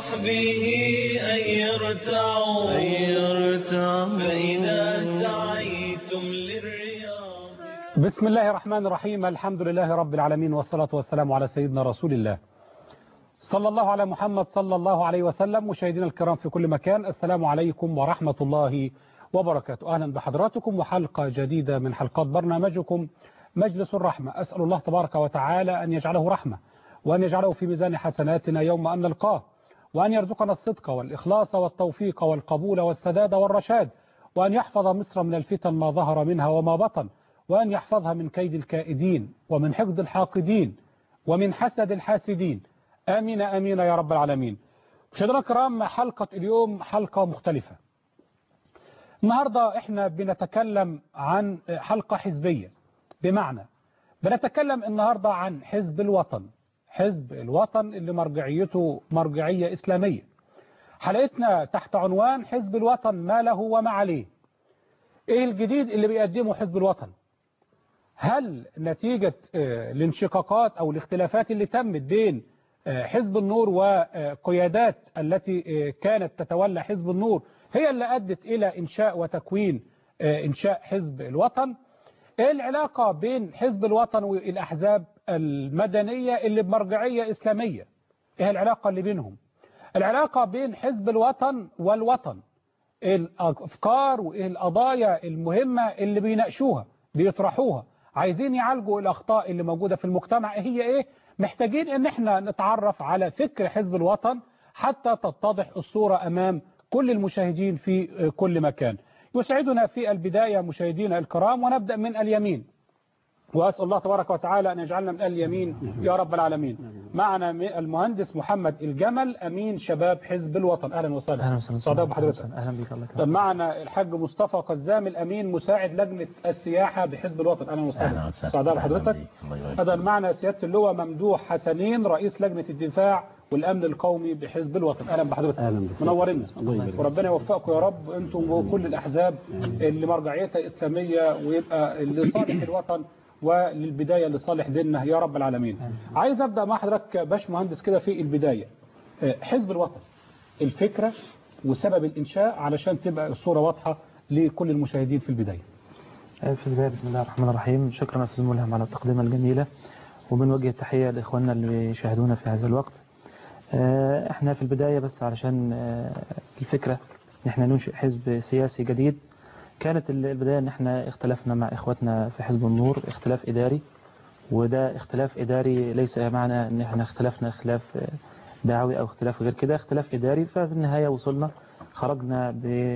وصحبه أن يرتعوا فإذا سعيتم للرياض بسم الله الرحمن الرحيم الحمد لله رب العالمين والصلاة والسلام على سيدنا رسول الله صلى الله على محمد صلى الله عليه وسلم مشاهدينا الكرام في كل مكان السلام عليكم ورحمة الله وبركاته أهلا بحضراتكم وحلقة جديدة من حلقات برنامجكم مجلس الرحمة أسأل الله تبارك وتعالى أن يجعله رحمة وأن يجعله في ميزان حسناتنا يوم أن نلقاه وأن يرزقنا الصدق والإخلاص والتوفيق والقبول والسداد والرشاد وأن يحفظ مصر من الفتن ما ظهر منها وما بطن وأن يحفظها من كيد الكائدين ومن حقد الحاقدين ومن حسد الحاسدين آمين آمين يا رب العالمين مشاهدينا الكرام حلقة اليوم حلقة مختلفة النهاردة احنا بنتكلم عن حلقة حزبية بمعنى بنتكلم النهاردة عن حزب الوطن حزب الوطن اللي مرجعيته مرجعية إسلامية حلقتنا تحت عنوان حزب الوطن ما له وما عليه ايه الجديد اللي بيقدمه حزب الوطن هل نتيجة الانشقاقات او الاختلافات اللي تمت بين حزب النور وقيادات التي كانت تتولى حزب النور هي اللي أدت إلى إنشاء وتكوين إنشاء حزب الوطن إيه العلاقة بين حزب الوطن والأحزاب المدنية اللي بمرجعية إسلامية إيه العلاقة اللي بينهم العلاقة بين حزب الوطن والوطن الأفكار وإيه القضايا المهمة اللي بيناقشوها بيطرحوها عايزين يعالجوا الأخطاء اللي موجودة في المجتمع هي إيه محتاجين ان احنا نتعرف على فكر حزب الوطن حتى تتضح الصورة امام كل المشاهدين في كل مكان يسعدنا في البداية مشاهدينا الكرام ونبدأ من اليمين وأسأل الله تبارك وتعالى أن يجعلنا من اليمين يا رب العالمين معنا المهندس محمد الجمل أمين شباب حزب الوطن أهلا وسهلا أهلا وسهلا سعداء بحضرتك أهلا بك الله يكرمك معنا الحاج مصطفى قزام الأمين مساعد لجنة السياحة بحزب الوطن أهلا وسهلا سعداء بحضرتك أيضا معنا سيادة اللواء ممدوح حسنين رئيس لجنة الدفاع والأمن القومي بحزب الوطن أهلا بحضرتك أهلا بك منورنا الله يبارك وربنا يوفقكم يا رب أنتم وكل الأحزاب اللي مرجعيتها إسلامية ويبقى لصالح الوطن وللبداية لصالح ديننا يا رب العالمين عايز أبدأ مع حضرتك باش مهندس كده في البداية حزب الوطن الفكرة وسبب الإنشاء علشان تبقى الصورة واضحة لكل المشاهدين في البداية في البداية بسم الله الرحمن الرحيم شكرا أستاذ ملهم على التقدمة الجميلة وبنوجه التحية لإخواننا اللي يشاهدونا في هذا الوقت احنا في البداية بس علشان الفكرة ان احنا ننشئ حزب سياسي جديد كانت البداية ان احنا اختلفنا مع اخواتنا في حزب النور اختلاف اداري وده اختلاف اداري ليس معنى ان احنا اختلفنا خلاف دعوي او اختلاف غير كده اختلاف اداري ففي النهاية وصلنا خرجنا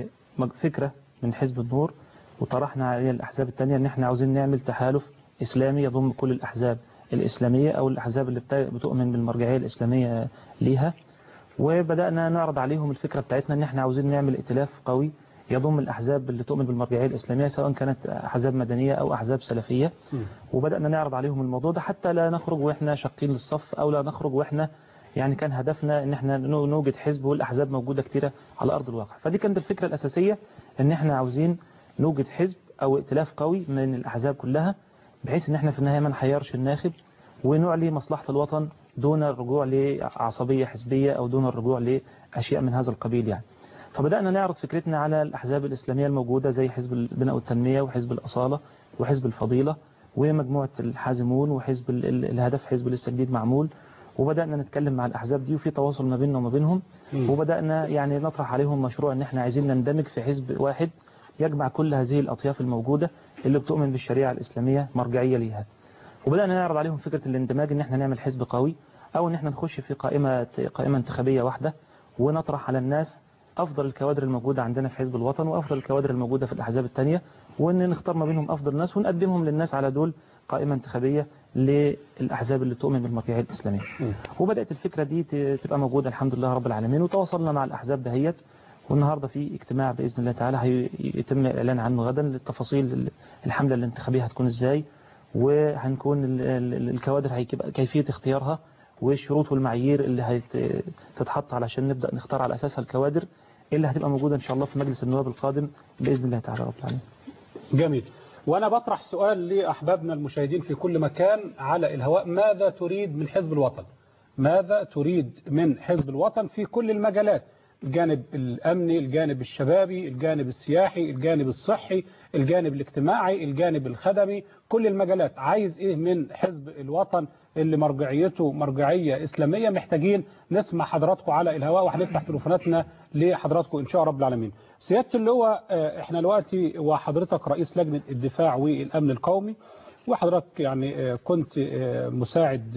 بفكرة من حزب النور وطرحنا عليه الاحزاب التانية ان احنا عاوزين نعمل تحالف اسلامي يضم كل الاحزاب الإسلامية أو الأحزاب اللي بتؤمن بالمرجعية الإسلامية ليها وبدأنا نعرض عليهم الفكرة بتاعتنا ان احنا عاوزين نعمل ائتلاف قوي يضم الأحزاب اللي تؤمن بالمرجعية الإسلامية سواء كانت أحزاب مدنية أو أحزاب سلفية وبدأنا نعرض عليهم الموضوع ده حتى لا نخرج وإحنا شاقين للصف أو لا نخرج وإحنا يعني كان هدفنا ان احنا نوجد حزب والأحزاب موجودة كتيرة على أرض الواقع فدي كانت الفكرة الأساسية ان احنا عاوزين نوجد حزب أو ائتلاف قوي من الأحزاب كلها بحيث ان احنا في النهاية ما نحيرش الناخب ونعلي مصلحة الوطن دون الرجوع لعصبية حزبية أو دون الرجوع لأشياء من هذا القبيل يعني فبدأنا نعرض فكرتنا على الأحزاب الإسلامية الموجودة زي حزب البناء والتنمية وحزب الأصالة وحزب الفضيلة ومجموعة الحازمون وحزب الهدف حزب الجديد معمول وبدأنا نتكلم مع الأحزاب دي وفي تواصل ما بيننا وما بينهم وبدأنا يعني نطرح عليهم مشروع ان احنا عايزين نندمج في حزب واحد يجمع كل هذه الأطياف الموجودة اللي بتؤمن بالشريعة الإسلامية مرجعية ليها وبدأنا نعرض عليهم فكرة الاندماج ان احنا نعمل حزب قوي او ان احنا نخش في قائمة قائمة انتخابية واحدة ونطرح على الناس افضل الكوادر الموجودة عندنا في حزب الوطن وافضل الكوادر الموجودة في الاحزاب التانية وان نختار ما بينهم افضل ناس ونقدمهم للناس على دول قائمة انتخابية للاحزاب اللي تؤمن بالمرجعية الاسلامية وبدأت الفكرة دي تبقى موجودة الحمد لله رب العالمين وتواصلنا مع الاحزاب دهيت والنهاردة في اجتماع بإذن الله تعالى هيتم الإعلان عنه غدا للتفاصيل الحملة الانتخابية هتكون ازاي وهنكون الكوادر هيبقى كيفية اختيارها والشروط والمعايير اللي هتتحط علشان نبدأ نختار على أساسها الكوادر اللي هتبقى موجودة إن شاء الله في مجلس النواب القادم بإذن الله تعالى رب العالمين جميل وأنا بطرح سؤال لأحبابنا المشاهدين في كل مكان على الهواء ماذا تريد من حزب الوطن ماذا تريد من حزب الوطن في كل المجالات الجانب الأمني الجانب الشبابي الجانب السياحي الجانب الصحي الجانب الاجتماعي الجانب الخدمي كل المجالات عايز ايه من حزب الوطن اللي مرجعيته مرجعية إسلامية محتاجين نسمع حضراتكم على الهواء وهنفتح تليفوناتنا لحضراتكم إن شاء رب العالمين سيادة اللواء آه، احنا دلوقتي وحضرتك رئيس لجنة الدفاع والأمن القومي وحضرتك يعني آه، كنت آه، مساعد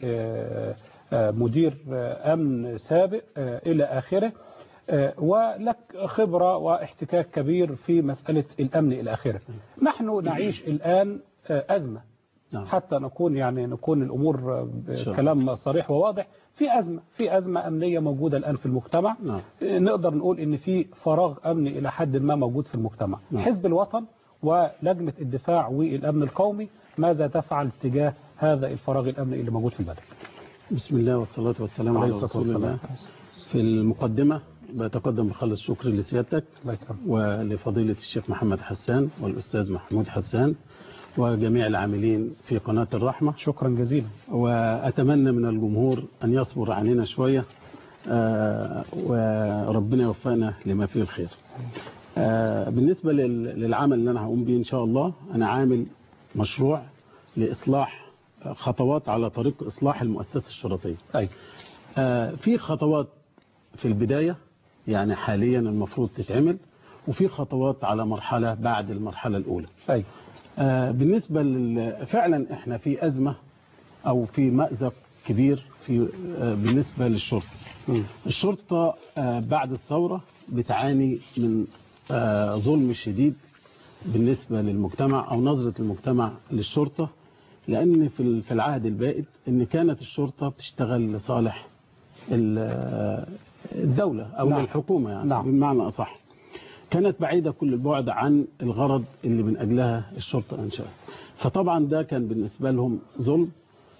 لمدير أمن سابق آه، إلى آخره آه، ولك خبرة واحتكاك كبير في مسألة الأمن إلى آخره نحن نعيش الآن آه، أزمة نعم. حتى نكون يعني نكون الأمور آه، شاء بكلام صريح وواضح في أزمة في أزمة أمنية موجودة الآن في المجتمع نعم. آه، نقدر نقول إن في فراغ أمني إلى حد ما موجود في المجتمع نعم. حزب الوطن ولجنة الدفاع والأمن القومي ماذا تفعل تجاه هذا الفراغ الأمني اللي موجود في البلد بسم الله والصلاة والسلام عليه على الصلاة رسول الله والسلام. في المقدمة بتقدم بخلص شكر لسيادتك الله يكرمك. ولفضيلة الشيخ محمد حسان والأستاذ محمود حسان وجميع العاملين في قناة الرحمة شكرا جزيلا وأتمنى من الجمهور أن يصبر علينا شوية آه، وربنا يوفقنا لما فيه الخير آه، بالنسبة لل- للعمل اللي أنا هقوم به إن شاء الله أنا عامل مشروع لإصلاح آه، خطوات على طريق إصلاح المؤسسة الشرطية أي آه، في خطوات في البداية يعني حاليا المفروض تتعمل وفي خطوات على مرحلة بعد المرحلة الأولى أي آه، بالنسبة لل... فعلا احنا في أزمة أو في مأزق كبير في آه، بالنسبة للشرطة مم. الشرطة آه، بعد الثورة بتعاني من آه، ظلم شديد بالنسبة للمجتمع أو نظرة المجتمع للشرطة لأن في ال- في العهد البائد أن كانت الشرطة بتشتغل لصالح ال- آه، الدولة أو نعم. للحكومة يعني نعم. بمعنى أصح كانت بعيدة كل البعد عن الغرض اللي من أجلها الشرطة أنشأت فطبعا ده كان بالنسبة لهم ظلم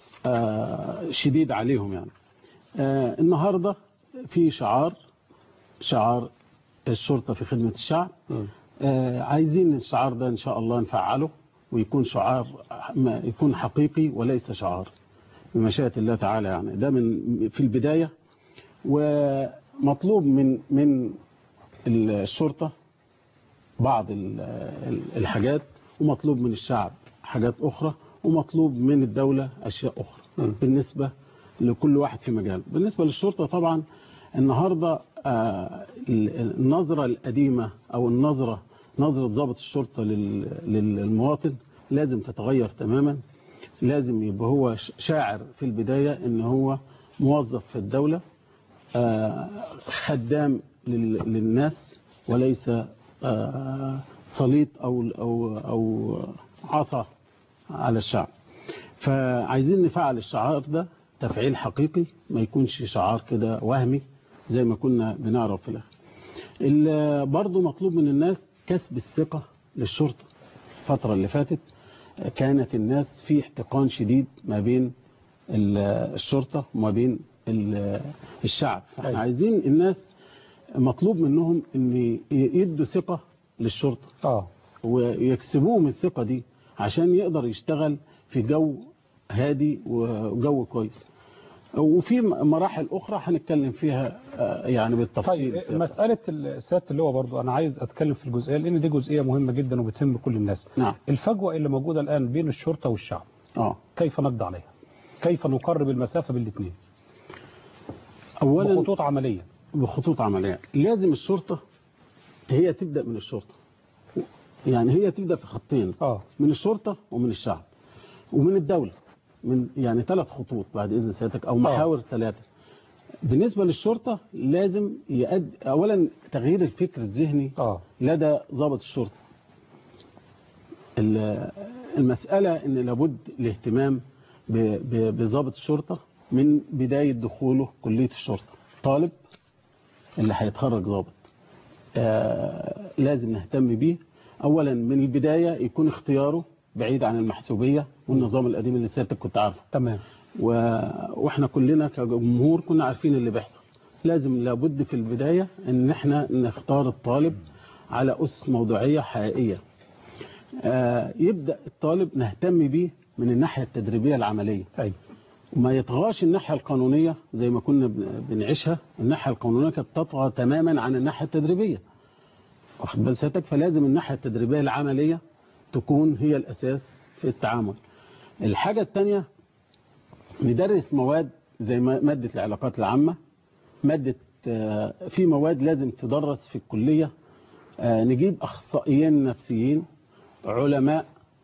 آه، شديد عليهم يعني آه، النهاردة في شعار شعار الشرطة في خدمة الشعب مم. آه، عايزين الشعار ده إن شاء الله نفعله ويكون شعار ما يكون حقيقي وليس شعار بمشيئة الله تعالى يعني ده من في البداية ومطلوب من من الشرطة بعض ال- ال- الحاجات ومطلوب من الشعب حاجات أخرى ومطلوب من الدولة أشياء أخرى م. بالنسبة لكل واحد في مجال بالنسبة للشرطة طبعا النهاردة آه، ال- النظرة القديمة أو النظرة نظرة ضابط الشرطة لل- للمواطن لازم تتغير تماما لازم يبقى هو ش- شاعر في البداية ان هو موظف في الدولة آه، خدام لل- للناس وليس آه، سليط أو, أو, أو عصا على الشعب فعايزين نفعل الشعار ده تفعيل حقيقي ما يكونش شعار كده وهمي زي ما كنا بنعرف في الآخر ال- برضو مطلوب من الناس كسب الثقة للشرطة الفترة اللي فاتت كانت الناس في احتقان شديد ما بين ال- الشرطة وما بين ال- الشعب احنا أيوة. عايزين الناس مطلوب منهم ان ي- يدوا ثقة للشرطة اه ويكسبوهم الثقة دي عشان يقدر يشتغل في جو هادي وجو كويس وفي مراحل أخرى هنتكلم فيها آه، يعني بالتفصيل طيب سيادة. مسألة السيادة اللي هو برضو أنا عايز أتكلم في الجزئية لأن دي جزئية مهمة جدا وبتهم كل الناس نعم الفجوة اللي موجودة الآن بين الشرطة والشعب اه كيف نقضي عليها كيف نقرب المسافة بين الاثنين أولا بخطوط عملية بخطوط عملية لازم الشرطة هي تبدأ من الشرطة يعني هي تبدأ في خطين اه من الشرطة ومن الشعب ومن الدولة من يعني ثلاث خطوط بعد إذن سيادتك أو محاور ثلاثة بالنسبة للشرطة لازم يأد أولا تغيير الفكر الذهني اه لدى ضابط الشرطة ال- المسألة أن لابد الاهتمام ب- ب- بضابط الشرطة من بداية دخوله كلية الشرطة طالب اللي هيتخرج ضابط آه، لازم نهتم بيه أولا من البداية يكون اختياره بعيد عن المحسوبية والنظام القديم اللي سيادتك كنت عارفه تمام و... واحنا كلنا كجمهور كنا عارفين اللي بيحصل لازم لابد في البداية ان احنا نختار الطالب على أس موضوعية حقيقية آه يبدأ الطالب نهتم بيه من الناحية التدريبية العملية أي ما يطغاش الناحية القانونية زي ما كنا بن- بنعيشها الناحية القانونية كانت تطغى تماما عن الناحية التدريبية واخد بال سيادتك فلازم الناحية التدريبية العملية تكون هي الأساس في التعامل الحاجة الثانية ندرس مواد زي ما- مادة العلاقات العامة مادة آه، في مواد لازم تدرس في الكلية آه، نجيب أخصائيين نفسيين علماء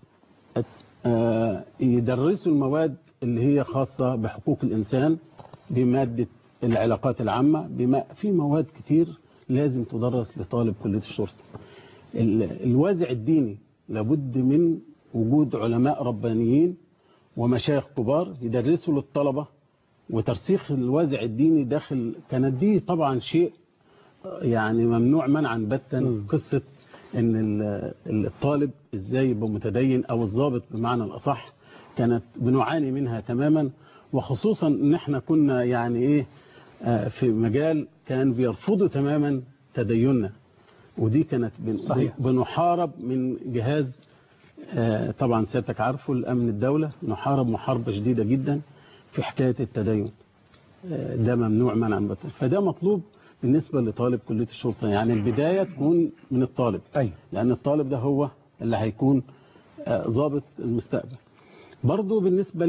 آه، يدرسوا المواد اللي هي خاصة بحقوق الإنسان بمادة العلاقات العامة بما في مواد كتير لازم تدرس لطالب كلية الشرطة ال- الوازع الديني لابد من وجود علماء ربانيين ومشايخ كبار يدرسوا للطلبة وترسيخ الوازع الديني داخل كانت دي طبعا شيء يعني ممنوع منعا باتا مم. قصة ان ال- الطالب ازاي يبقى متدين او الضابط بمعنى الاصح كانت بنعاني منها تماما وخصوصا ان احنا كنا يعني ايه آه، في مجال كان بيرفضوا تماما تديننا ودي كانت بن- صحيح. بنحارب من جهاز آه، طبعا سيادتك عارفه الامن الدولة نحارب محاربة شديدة جدا في حكاية التدين آه، ده ممنوع منعا باتا فده مطلوب بالنسبة لطالب كلية الشرطة يعني البداية تكون من الطالب أيوة لأن الطالب ده هو اللي هيكون آه، ضابط المستقبل برضو بالنسبة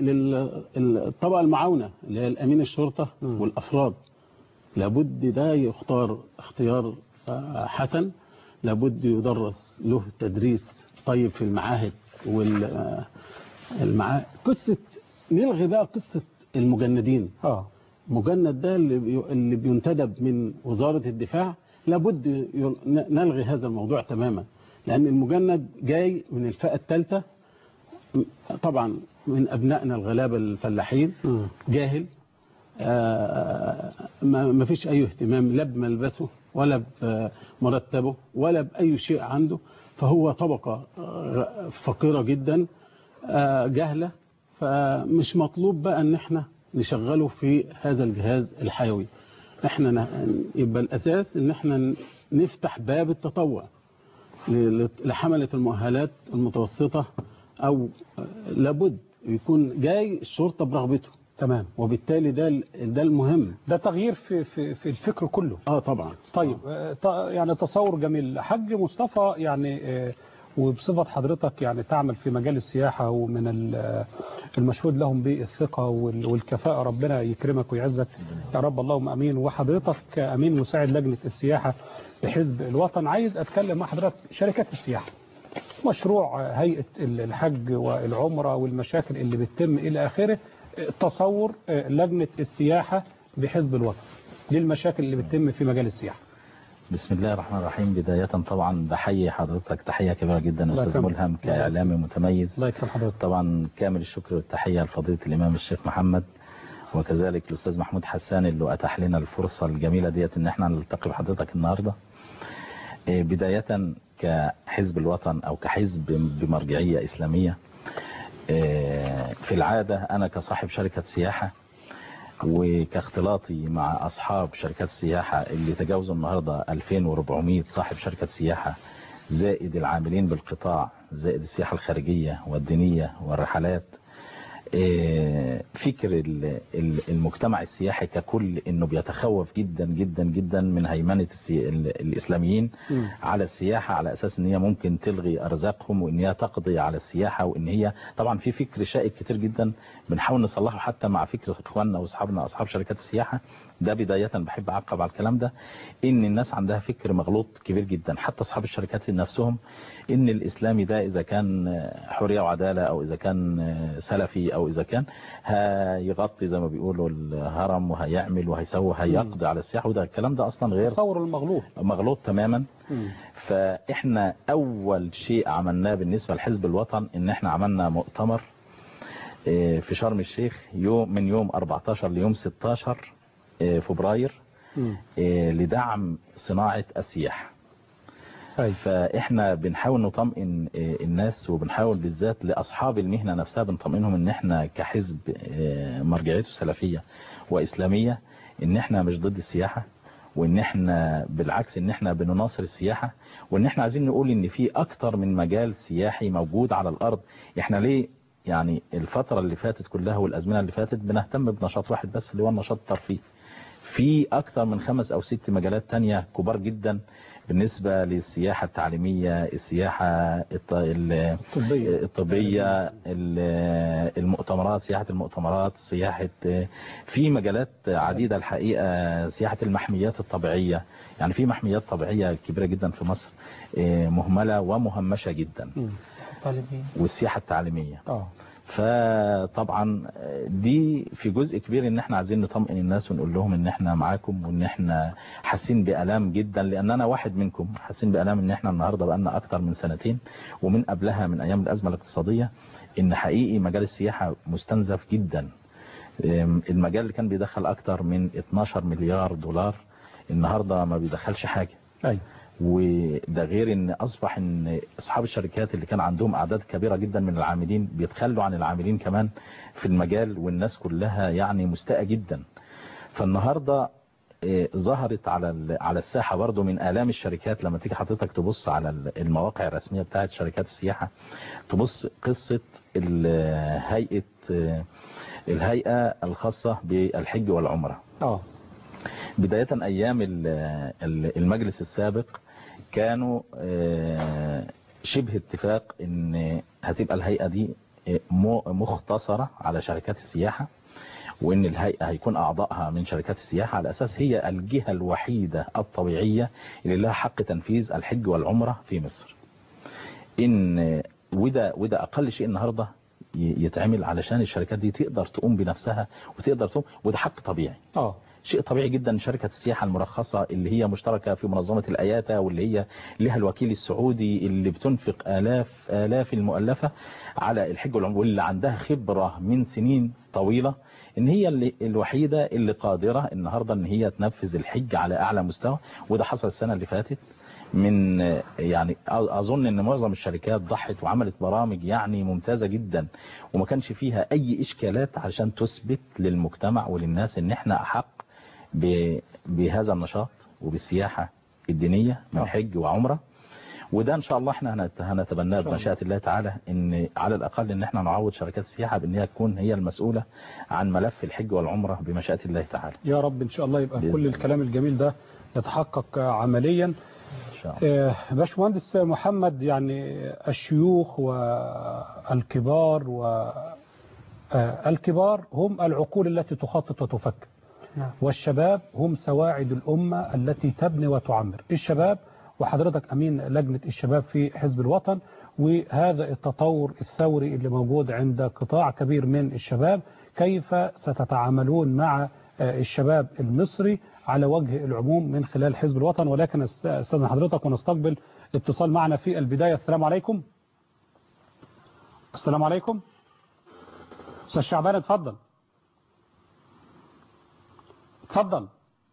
للطبقة المعاونة اللي هي الأمين الشرطة مم. والأفراد لابد ده يختار اختيار آه، حسن لابد يدرس له تدريس طيب في المعاهد والمعاهد قصة نلغي بقى قصة المجندين اه مجند ده اللي بي- اللي بينتدب من وزارة الدفاع لابد يل- ن- نلغي هذا الموضوع تماما لأن المجند جاي من الفئة الثالثة م- طبعا من أبنائنا الغلابة الفلاحين مم. جاهل آه، ما ما فيش أي اهتمام لا بملبسه ولا بمرتبه ولا بأي شيء عنده فهو طبقة آه، فقيرة جدا آه، جهلة فمش مطلوب بقى ان احنا نشغله في هذا الجهاز الحيوي احنا ن- يبقى الاساس ان احنا نفتح باب التطوع ل- لحملة المؤهلات المتوسطة او آه، لابد يكون جاي الشرطة برغبته تمام وبالتالي ده ال- ده المهم ده تغيير في في في الفكر كله اه طبعا طيب آه، ط- يعني تصور جميل حاج مصطفى يعني آه، وبصفة حضرتك يعني تعمل في مجال السياحة ومن ال- آه، المشهود لهم بالثقة وال- والكفاءة ربنا يكرمك ويعزك يا رب اللهم أمين وحضرتك أمين مساعد لجنة السياحة بحزب الوطن عايز أتكلم مع حضرتك شركات السياحة مشروع آه، هيئة ال- الحج والعمرة والمشاكل اللي بتتم إلى آخره آه، تصور آه، لجنة السياحة بحزب الوطن للمشاكل اللي بتتم في مجال السياحة بسم الله الرحمن الرحيم بداية طبعا بحيي حضرتك تحية كبيرة جدا الله أستاذ يكرمك. ملهم كإعلامي متميز الله يكرم حضرتك طبعا كامل الشكر والتحية لفضيلة الإمام الشيخ محمد وكذلك الأستاذ محمود حسان اللي أتاح لنا الفرصة الجميلة ديت إن احنا نلتقي بحضرتك النهاردة إيه، بداية كحزب الوطن أو كحزب بمرجعية إسلامية إيه، في العادة أنا كصاحب شركة سياحة وكاختلاطي مع أصحاب شركات السياحة اللي تجاوزوا النهاردة 2400 صاحب شركة سياحة زائد العاملين بالقطاع زائد السياحة الخارجية والدينية والرحلات إيه، فكر ال- ال- المجتمع السياحي ككل انه بيتخوف جدا جدا جدا من هيمنة السي- ال- الاسلاميين مم. على السياحة على اساس ان هي ممكن تلغي ارزاقهم وان هي تقضي على السياحة وان هي طبعا في فكر شائك كتير جدا بنحاول نصلحه حتى مع فكر اخواننا واصحابنا اصحاب شركات السياحة ده بداية بحب اعقب على الكلام ده ان الناس عندها فكر مغلوط كبير جدا حتى اصحاب الشركات نفسهم ان الاسلامي ده اذا كان حرية وعدالة او اذا كان سلفي او اذا كان هيغطي زي ما بيقولوا الهرم وهيعمل وهيسوي هيقضي على السياحة وده الكلام ده اصلا غير تصور المغلوط مغلوط تماما مم. فاحنا اول شيء عملناه بالنسبة لحزب الوطن ان احنا عملنا مؤتمر آه، في شرم الشيخ يوم من يوم 14 ليوم 16 آه، فبراير مم. آه، لدعم صناعة السياحة أي. فاحنا بنحاول نطمئن آه، الناس وبنحاول بالذات لاصحاب المهنه نفسها بنطمئنهم ان احنا كحزب آه، مرجعيته سلفيه واسلاميه ان احنا مش ضد السياحه وان احنا بالعكس ان احنا بنناصر السياحه وان احنا عايزين نقول ان في اكتر من مجال سياحي موجود على الارض احنا ليه يعني الفترة اللي فاتت كلها والأزمنة اللي فاتت بنهتم بنشاط واحد بس اللي هو النشاط الترفيهي في أكثر من خمس أو ست مجالات تانية كبار جدا بالنسبة للسياحة التعليمية السياحة الط- ال- الطبية. الطبية ال- المؤتمرات سياحة المؤتمرات سياحة في مجالات عديدة الحقيقة سياحة المحميات الطبيعية يعني في محميات طبيعية كبيرة جدا في مصر آه، مهملة ومهمشة جدا مم. طالبين والسياحة التعليمية اه فطبعا دي في جزء كبير ان احنا عايزين نطمئن الناس ونقول لهم ان احنا معاكم وان احنا حاسين بألام جدا لان انا واحد منكم حاسين بألام ان احنا النهاردة بقالنا اكتر من سنتين ومن قبلها من ايام الازمة الاقتصادية ان حقيقي مجال السياحة مستنزف جدا ام، المجال اللي كان بيدخل اكتر من 12 مليار دولار النهاردة ما بيدخلش حاجة ايوه وده غير ان اصبح ان اصحاب الشركات اللي كان عندهم اعداد كبيرة جدا من العاملين بيتخلوا عن العاملين كمان في المجال والناس كلها يعني مستاءة جدا فالنهاردة آه، ظهرت على ال- على الساحة برضو من آلام الشركات لما تيجي حضرتك تبص على ال- المواقع الرسمية بتاعت شركات السياحة تبص قصة ال- هيئة آه، الهيئة الخاصة بالحج والعمرة اه بداية أيام ال- ال- المجلس السابق كانوا آه، شبه اتفاق ان هتبقى الهيئة دي آه، م- مختصرة على شركات السياحة وان الهيئة هيكون اعضائها من شركات السياحة على اساس هي الجهة الوحيدة الطبيعية اللي لها حق تنفيذ الحج والعمرة في مصر ان وده وده اقل شيء النهاردة ي- يتعمل علشان الشركات دي تقدر تقوم بنفسها وتقدر تقوم وده حق طبيعي اه شيء طبيعي جدا شركة السياحة المرخصة اللي هي مشتركة في منظمة الأياتا واللي هي لها الوكيل السعودي اللي بتنفق آلاف آلاف المؤلفة على الحج والعمرة واللي عندها خبرة من سنين طويلة ان هي اللي الوحيدة اللي قادرة النهاردة ان هي تنفذ الحج على اعلى مستوى وده حصل السنة اللي فاتت من يعني اظن ان معظم الشركات ضحت وعملت برامج يعني ممتازة جدا وما كانش فيها اي اشكالات عشان تثبت للمجتمع وللناس ان احنا احق ب- بهذا النشاط وبالسياحة الدينية من آه. حج وعمرة وده ان شاء الله احنا هنت- هنتبناه شاء الله. بمشيئة الله تعالى ان على الاقل ان احنا نعوض شركات السياحة بان هي تكون هي المسؤولة عن ملف الحج والعمرة بمشيئة الله تعالى يا رب ان شاء الله يبقى بإذن كل الله. الكلام الجميل ده يتحقق عمليا ان شاء الله آه، باشمهندس محمد يعني الشيوخ والكبار و آه، الكبار هم العقول التي تخطط وتفكر نعم. والشباب هم سواعد الأمة التي تبني وتعمر الشباب وحضرتك أمين لجنة الشباب في حزب الوطن وهذا التطور الثوري اللي موجود عند قطاع كبير من الشباب كيف ستتعاملون مع آه، الشباب المصري على وجه العموم من خلال حزب الوطن ولكن أست- استاذن حضرتك ونستقبل اتصال معنا في البداية السلام عليكم السلام عليكم استاذ شعبان اتفضل اتفضل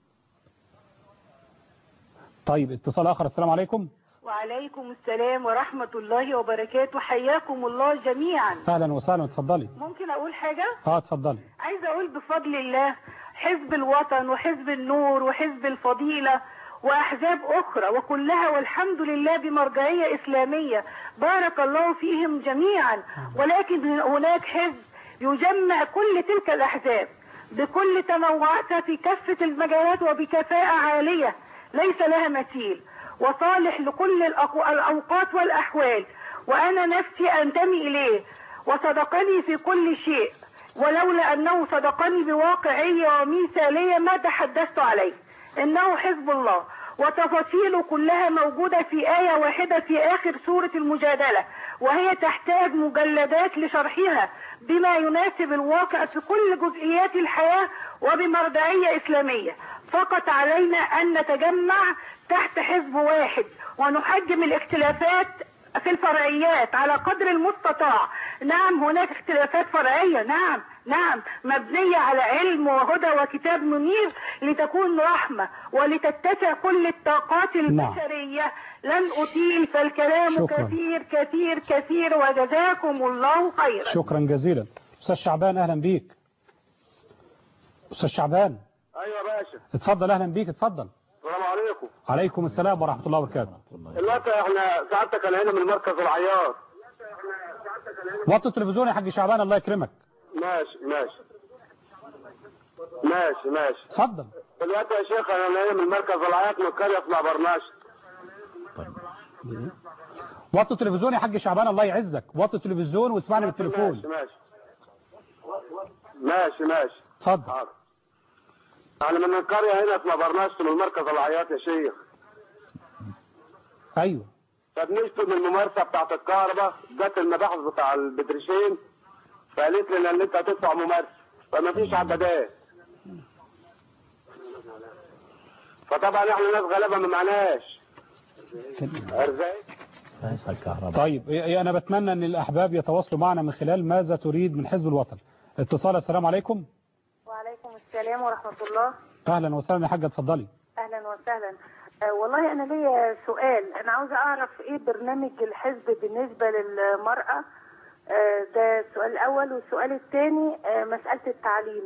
طيب اتصال اخر السلام عليكم وعليكم السلام ورحمة الله وبركاته حياكم الله جميعا اهلا وسهلا اتفضلي ممكن أقول حاجة؟ اه اتفضلي عايزة أقول بفضل الله حزب الوطن وحزب النور وحزب الفضيلة وأحزاب أخرى وكلها والحمد لله بمرجعية إسلامية بارك الله فيهم جميعا ولكن هناك حزب يجمع كل تلك الأحزاب بكل تنوعاتها في كافة المجالات وبكفاءة عالية ليس لها مثيل وصالح لكل الأقو- الأوقات والأحوال وأنا نفسي أنتمي إليه وصدقني في كل شيء ولولا أنه صدقني بواقعية ومثالية ما تحدثت عليه إنه حزب الله وتفاصيله كلها موجودة في آية واحدة في آخر سورة المجادلة وهي تحتاج مجلدات لشرحها بما يناسب الواقع في كل جزئيات الحياة وبمرجعية إسلامية فقط علينا أن نتجمع تحت حزب واحد ونحجم الاختلافات في الفرعيات على قدر المستطاع نعم هناك اختلافات فرعية نعم نعم مبنية على علم وهدى وكتاب منير لتكون رحمة ولتتسع كل الطاقات البشرية لن أطيل فالكلام شكراً. كثير كثير كثير وجزاكم الله خيرا شكرا جزيلا استاذ شعبان اهلا بيك استاذ شعبان ايوه يا باشا اتفضل اهلا بيك اتفضل السلام عليكم عليكم السلام ورحمة الله وبركاته دلوقتي احنا سعادتك انا هنا من مركز العيار وطي التلفزيون يا حاج شعبان الله يكرمك ماشي ماشي ماشي ماشي اتفضل دلوقتي يا شيخ انا نايم من مركز العياط من قريه اسمها برناش وطي التلفزيون يا حاج شعبان الله يعزك وطي التلفزيون واسمعني ماشي بالتليفون ماشي ماشي ماشي اتفضل حاضر انا من القريه هنا اسمها برناش من مركز العياط يا شيخ ايوه فبنشتم الممارسه بتاعت الكهرباء جت المباحث بتاع البتريشين فقالت لنا ان انت هتدفع ممارسه فما فيش عدادات فطبعا احنا ناس غلابه ما معناش ارزاق بس الكهرباء طيب إيه- إيه انا بتمنى ان الاحباب يتواصلوا معنا من خلال ماذا تريد من حزب الوطن اتصال السلام عليكم وعليكم السلام ورحمة الله اهلا وسهلا يا حاجه اتفضلي أهلا وسهلا آه، والله أنا ليا سؤال أنا عاوزة أعرف إيه برنامج الحزب بالنسبة للمرأة آه، ده السؤال الأول والسؤال الثاني آه، مسألة التعليم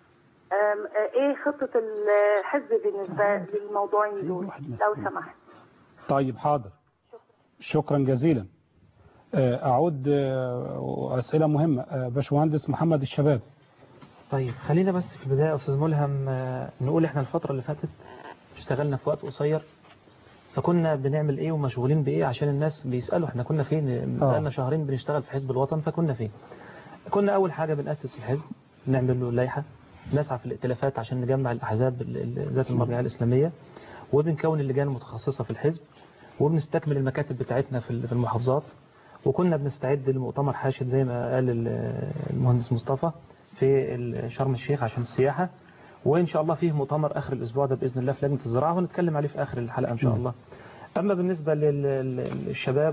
آم، آه، إيه خطة الحزب بالنسبة للموضوعين دول لو سمحت طيب حاضر شكرا جزيلا آه، اعود آه، اسئله مهمه آه، باشمهندس محمد الشباب طيب خلينا بس في البداية يا أستاذ ملهم آه، نقول إحنا الفترة اللي فاتت اشتغلنا في وقت قصير فكنا بنعمل إيه ومشغولين بإيه عشان الناس بيسألوا إحنا كنا فين آه. بقالنا شهرين بنشتغل في حزب الوطن فكنا فين كنا أول حاجة بنأسس الحزب نعمل له لائحة نسعى في الائتلافات عشان نجمع الأحزاب ال- ال- ذات المرجعية الإسلامية وبنكون اللجان المتخصصة في الحزب وبنستكمل المكاتب بتاعتنا في ال- في المحافظات وكنا بنستعد لمؤتمر حاشد زي ما قال ال- المهندس مصطفى في ال- شرم الشيخ عشان السياحة وإن شاء الله فيه مؤتمر آخر الأسبوع ده بإذن الله في لجنة الزراعة ونتكلم عليه في آخر الحلقة إن شاء الله أما بالنسبة لل- للشباب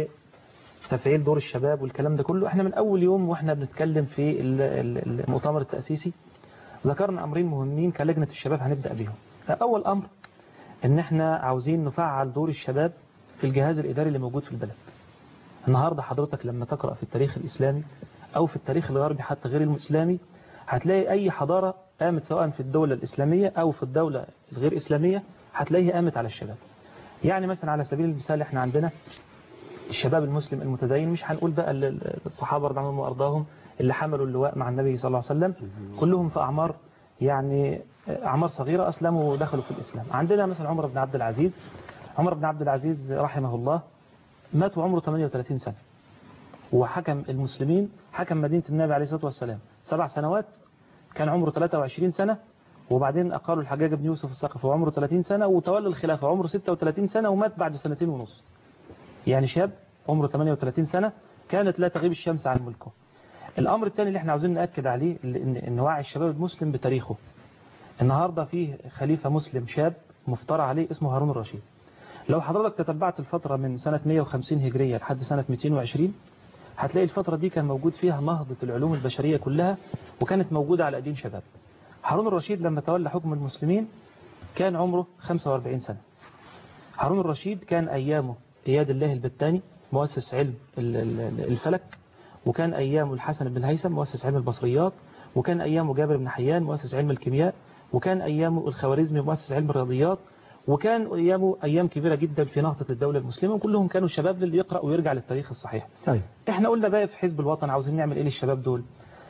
وتفعيل دور الشباب والكلام ده كله احنا من أول يوم وإحنا بنتكلم في ال- ال- المؤتمر التأسيسي ذكرنا أمرين مهمين كلجنة الشباب هنبدأ بيهم أول أمر إن احنا عاوزين نفعل دور الشباب في الجهاز الإداري اللي موجود في البلد النهاردة حضرتك لما تقرأ في التاريخ الإسلامي أو في التاريخ الغربي حتى غير الإسلامي هتلاقي أي حضارة قامت سواء في الدولة الإسلامية أو في الدولة الغير إسلامية هتلاقيها قامت على الشباب يعني مثلا على سبيل المثال احنا عندنا الشباب المسلم المتدين مش هنقول بقى ال- ال- الصحابة رضي الله عنهم وأرضاهم اللي حملوا اللواء مع النبي صلى الله عليه وسلم كلهم في أعمار يعني أعمار صغيرة أسلموا ودخلوا في الإسلام عندنا مثلا عمر بن عبد العزيز عمر بن عبد العزيز رحمه الله مات وعمره 38 سنة وحكم المسلمين حكم مدينة النبي عليه الصلاة والسلام سبع سنوات كان عمره 23 سنة وبعدين أقالوا الحجاج بن يوسف الثقفي وعمره 30 سنة وتولى الخلافة وعمره 36 سنة ومات بعد سنتين ونص يعني شاب عمره 38 سنة كانت لا تغيب الشمس عن ملكه الأمر الثاني اللي احنا عاوزين نأكد عليه إن إن وعي الشباب المسلم بتاريخه النهاردة فيه خليفة مسلم شاب مفترى عليه اسمه هارون الرشيد لو حضرتك تتبعت الفترة من سنة 150 هجرية لحد سنة 220 هتلاقي الفترة دي كان موجود فيها نهضة العلوم البشرية كلها وكانت موجودة على أيدين شباب هارون الرشيد لما تولى حكم المسلمين كان عمره 45 سنة هارون الرشيد كان أيامه إياد الله البتاني مؤسس علم ال- ال- الفلك وكان أيامه الحسن بن الهيثم مؤسس علم البصريات وكان أيامه جابر بن حيان مؤسس علم الكيمياء وكان أيامه الخوارزمي مؤسس علم الرياضيات وكان أيامه أيام كبيرة جدا في نهضة الدولة المسلمة وكلهم كانوا شباب اللي يقرأ ويرجع للتاريخ الصحيح طيب احنا قلنا بقى في حزب الوطن عاوزين نعمل ايه للشباب دول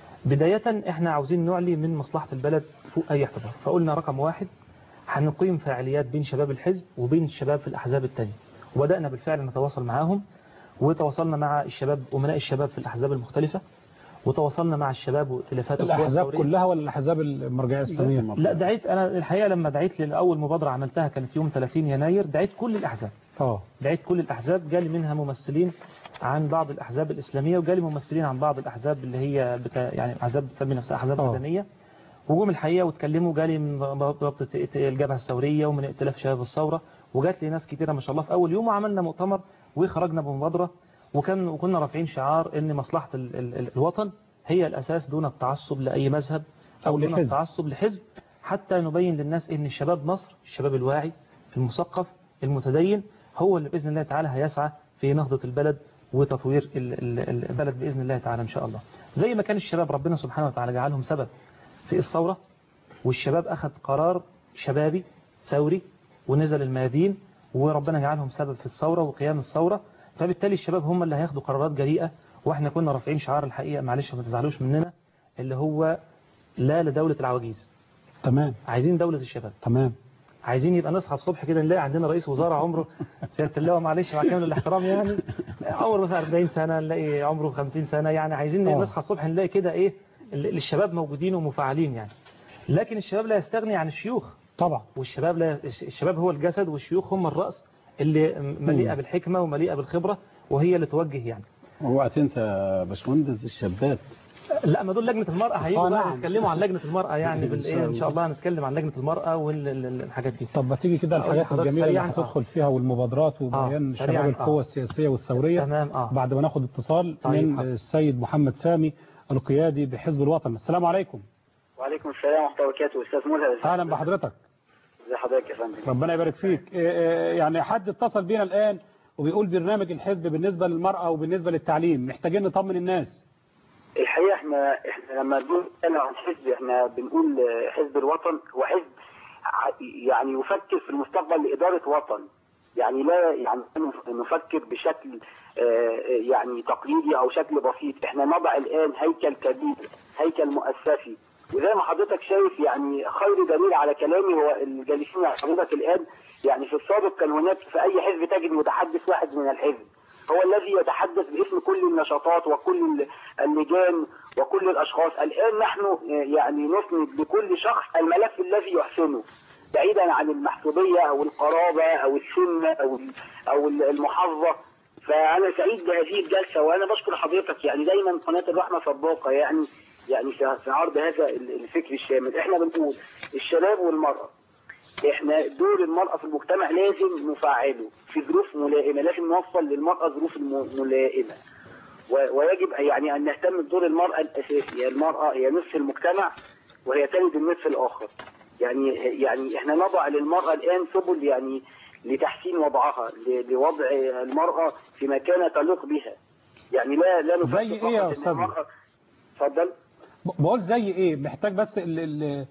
بداية احنا عاوزين نعلي من مصلحة البلد فوق اي اعتبار فقلنا رقم واحد هنقيم فعاليات بين شباب الحزب وبين الشباب في الاحزاب التانية وبدأنا بالفعل نتواصل معاهم وتواصلنا مع الشباب أمناء الشباب في الأحزاب المختلفة وتواصلنا مع الشباب وائتلافات القوى الأحزاب الثورية. كلها ولا الأحزاب المرجعية الإسلامية لا دعيت أنا الحقيقة لما دعيت لأول مبادرة عملتها كانت يوم 30 يناير دعيت كل الأحزاب اه دعيت كل الأحزاب جالي منها ممثلين عن بعض الأحزاب الإسلامية وجالي ممثلين عن بعض الأحزاب اللي هي بتا يعني أحزاب بتسمي نفسها أحزاب آه. مدنية وجوم الحقيقة واتكلموا جالي من رابطة الجبهة الثورية ومن ائتلاف شباب الثورة وجات لي ناس كتيرة ما شاء الله في أول يوم وعملنا مؤتمر وخرجنا بمبادرة وكان وكنا رافعين شعار إن مصلحة ال ال ال الوطن هي الأساس دون التعصب لأي مذهب أو أو دون لحزب. التعصب لحزب حتى نبين للناس إن شباب مصر الشباب الواعي المثقف المتدين هو اللي بإذن الله تعالى هيسعى في نهضة البلد وتطوير ال- ال- البلد بإذن الله تعالى إن شاء الله زي ما كان الشباب ربنا سبحانه وتعالى جعلهم سبب في الثورة والشباب أخذ قرار شبابي ثوري ونزل الميادين وربنا جعلهم سبب في الثورة وقيام الثورة فبالتالي الشباب هم اللي هياخدوا قرارات جريئة واحنا كنا رافعين شعار الحقيقة معلش ما تزعلوش مننا اللي هو لا لدولة العواجيز تمام عايزين دولة الشباب تمام عايزين يبقى نصحى الصبح كده نلاقي عندنا رئيس وزراء عمره سيادة اللواء معلش مع كامل الاحترام يعني عمره مثلا 40 سنة نلاقي عمره 50 سنة يعني عايزين آه. نصحى الصبح نلاقي كده ايه ال- الشباب موجودين ومفعلين يعني لكن الشباب لا يستغني عن الشيوخ طبعا والشباب لا الشباب هو الجسد والشيوخ هم الرأس اللي مليئة مم. بالحكمة ومليئة بالخبرة وهي اللي توجه يعني اوعى تنسى يا باشمهندس الشابات لا ما دول لجنة المرأة هيجوا آه، بقى نعم. يتكلموا عن لجنة المرأة يعني إن بالايه شاء ان شاء الله هنتكلم عن لجنة المرأة والحاجات دي طب ما تيجي كده أقول الحاجات لحضرتك الجميلة اللي سريعاً، هتدخل فيها والمبادرات وبيان آه، شباب سريعاً، القوى آه. السياسية والثورية تمام اه بعد ما ناخد اتصال طيب، من حاضر. السيد محمد سامي القيادي بحزب الوطن السلام عليكم وعليكم السلام ورحمة الله وبركاته أستاذ ملهم اهلا بحضرتك ازي حضرتك يا فندم ربنا يبارك فيك إيه إيه يعني حد اتصل بينا الان وبيقول برنامج الحزب بالنسبة للمرأة وبالنسبة للتعليم محتاجين نطمن الناس الحقيقة احنا احنا لما بنقول عن حزب احنا بنقول آه، حزب الوطن هو حزب ع- يعني يفكر في المستقبل لإدارة وطن يعني لا يعني نفكر بشكل آه، يعني تقليدي او شكل بسيط احنا نضع الان هيكل كبير هيكل مؤسسي وزي ما حضرتك شايف يعني خير دليل على كلامي هو الجالسين مع حضرتك الان يعني في السابق كان هناك في اي حزب تجد متحدث واحد من الحزب هو الذي يتحدث باسم كل النشاطات وكل اللجان وكل الاشخاص الان نحن آه، يعني نسند لكل شخص الملف الذي يحسنه بعيدا عن المحسوبيه او القرابه او السنه او او المحافظه فانا سعيد بهذه الجلسه وانا بشكر حضرتك يعني دايما قناه الرحمه سباقه يعني يعني في في عرض هذا الفكر الشامل احنا بنقول الشباب والمراه احنا دور المرأة في المجتمع لازم نفعله في ظروف ملائمة لازم نوصل للمرأة ظروف الم- ملائمة و- ويجب يعني أن نهتم بدور المرأة الأساسي المرأة هي نصف المجتمع وهي تلد النصف الآخر يعني يعني احنا نضع للمرأة الآن سبل يعني لتحسين وضعها ل- لوضع المرأة في مكانة تليق بها يعني لا لا نفكر زي إيه يا فقط إن أستاذنا؟ المرأة- اتفضل ب- بقول زي ايه محتاج بس ال ال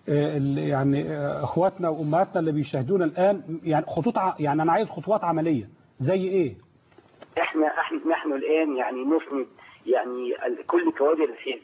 ال يعني آه، اخواتنا وامهاتنا اللي بيشاهدونا الان يعني خطوط ع- يعني انا عايز خطوات عملية زي ايه احنا احنا نحن الان يعني نسند يعني ال- كل كوادر الحزب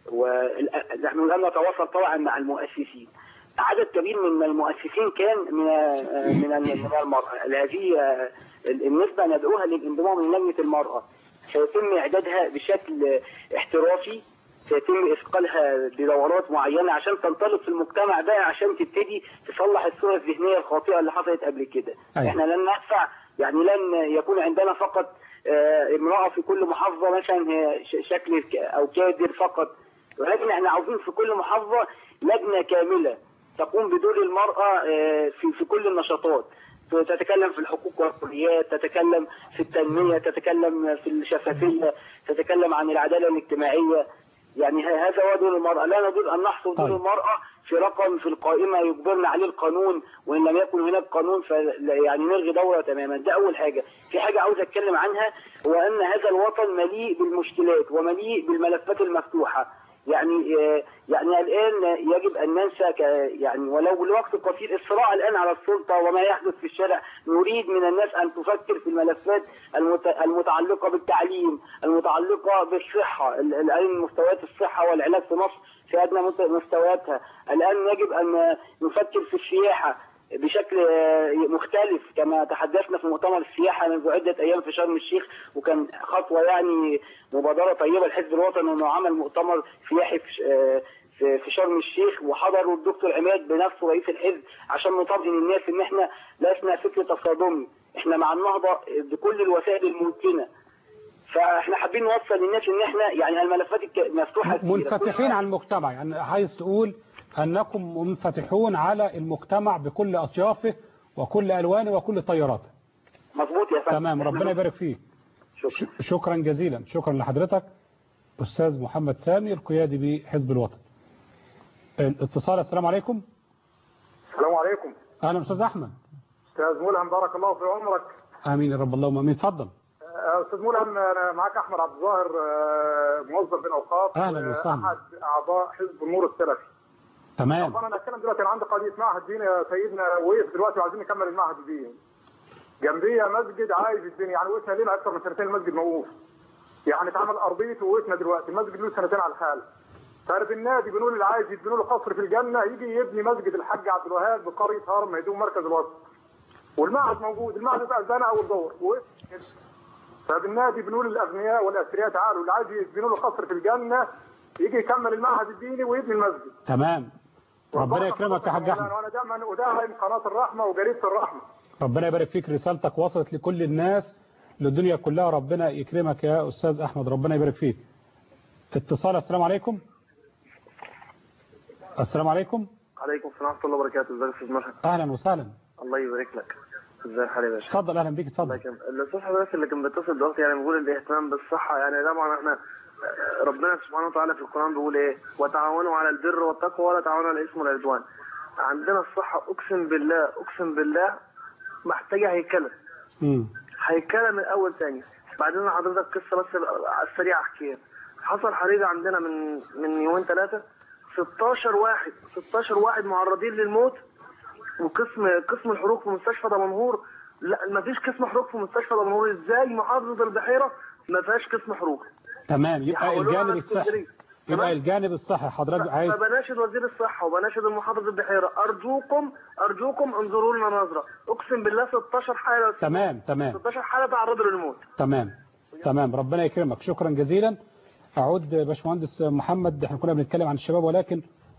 ونحن الان نتواصل طبعا مع المؤسسين عدد كبير من المؤسسين كان من آه، من ال- من المرأة هذه آه، النسبة ندعوها للانضمام للجنة المرأة سيتم إعدادها بشكل احترافي سيتم إثقالها بدورات معينة عشان تنطلق في المجتمع ده عشان تبتدي تصلح الصورة الذهنية الخاطئة اللي حصلت قبل كده أيوة. احنا لن ندفع يعني لن يكون عندنا فقط آه، امرأة في كل محافظة مثلا هي ش- شكل ك- أو كادر فقط ولكن احنا عاوزين في كل محافظة لجنة كاملة تقوم بدور المرأة آه، في في كل النشاطات تتكلم في الحقوق والحريات تتكلم في التنمية تتكلم في الشفافية تتكلم عن العدالة الاجتماعية يعني ه- هذا هو دور المرأة لا نريد أن نحصر دور طيب. المرأة في رقم في القائمة يجبرنا عليه القانون وإن لم يكن هناك قانون ف يعني نلغي دورة تماما ده أول حاجة في حاجة عاوز أتكلم عنها هو أن هذا الوطن مليء بالمشكلات ومليء بالملفات المفتوحة يعني آه، يعني الآن يجب أن ننسى ك- يعني ولو لوقت قصير الصراع الآن على السلطة وما يحدث في الشارع نريد من الناس أن تفكر في الملفات المت- المتعلقة بالتعليم المتعلقة بالصحة ال- الآن مستويات الصحة والعلاج في مصر في أدنى مت- مستوياتها الآن يجب أن نفكر في السياحة بشكل آه، مختلف كما تحدثنا في مؤتمر السياحة منذ عدة أيام في شرم الشيخ وكان خطوة يعني مبادرة طيبة الحزب الوطني أنه عمل مؤتمر سياحي في ش- آه، في في شرم الشيخ وحضروا الدكتور عماد بنفسه رئيس الحزب عشان نطمئن الناس ان احنا لسنا فكر تصادمي احنا مع النهضه بكل الوسائل الممكنه فاحنا حابين نوصل للناس ان احنا يعني الملفات الك- مفتوحه كتيرة. منفتحين على المجتمع يعني عايز تقول انكم منفتحون على المجتمع بكل اطيافه وكل الوانه وكل تياراته مظبوط يا فندم تمام ربنا يبارك فيك شكرا شكرا جزيلا شكرا لحضرتك استاذ محمد سامي القيادي بحزب الوطن الاتصال السلام عليكم السلام عليكم اهلا استاذ احمد استاذ ملهم بارك الله في عمرك امين يا رب اللهم امين اتفضل آه، استاذ ملهم انا معك احمد عبد الظاهر آه، موظف بالاوقاف أهلاً آه، وسهلاً. احد اعضاء حزب النور السلفي تمام طبعا انا اتكلم دلوقتي انا عندي قضيه معهد دين يا سيدنا وقف دلوقتي وعايزين نكمل المعهد الدين جنبيه مسجد عايز الدنيا يعني وقفنا لنا اكثر من سنتين المسجد موقوف يعني اتعمل ارضيته ووقفنا دلوقتي المسجد له سنتين على الحال فعرف النادي بنقول اللي عايز يبنوا له قصر في الجنه يجي يبني مسجد الحاج عبد الوهاب بقريه هرم هيدوم مركز الوسط والمعهد موجود المعهد بتاع الزنقه اول دور وقف فبالنادي بنقول للاغنياء والاثرياء تعالوا اللي عايز يبنوا له قصر في الجنه يجي يكمل المعهد الديني ويبني المسجد تمام ربنا يكرمك يا حاج احمد وانا دايما ادعم قناه الرحمه وجريده الرحمه ربنا يبارك فيك رسالتك وصلت لكل الناس للدنيا كلها ربنا يكرمك يا استاذ احمد ربنا يبارك فيك اتصال السلام عليكم السلام عليكم عليكم السلام ورحمه الله وبركاته ازيك يا استاذ مرحبا اهلا وسهلا الله يبارك لك ازي الحال يا باشا اتفضل اهلا بيك اتفضل لكن الاستاذ حضرتك اللي كان بيتصل دلوقتي يعني بيقول الاهتمام بالصحه يعني طبعا احنا ربنا سبحانه وتعالى في القران بيقول ايه وتعاونوا على البر والتقوى ولا تعاونوا على الاثم والعدوان عندنا الصحه اقسم بالله اقسم بالله محتاجه هيكله امم هيكله من اول ثاني بعدين حضرتك قصه بس على السريع احكيها حصل حريقه عندنا من من يومين ثلاثه 16 واحد 16 واحد معرضين للموت وقسم قسم الحروق في مستشفى دمنهور لا ما فيش قسم حروق في مستشفى دمنهور ازاي محافظه البحيره ما فيهاش قسم حروق تمام يبقى يحولوها الجانب على الصحي اسكندرية. يبقى الجانب الصحي حضرتك عايز فبناشد وزير الصحه وبناشد المحافظ البحيره ارجوكم ارجوكم انظروا لنا نظره اقسم بالله 16 حاله تمام تمام 16 حاله تعرضوا للموت تمام تمام ربنا يكرمك شكرا جزيلا اعود باشمهندس محمد احنا كنا بنتكلم عن الشباب ولكن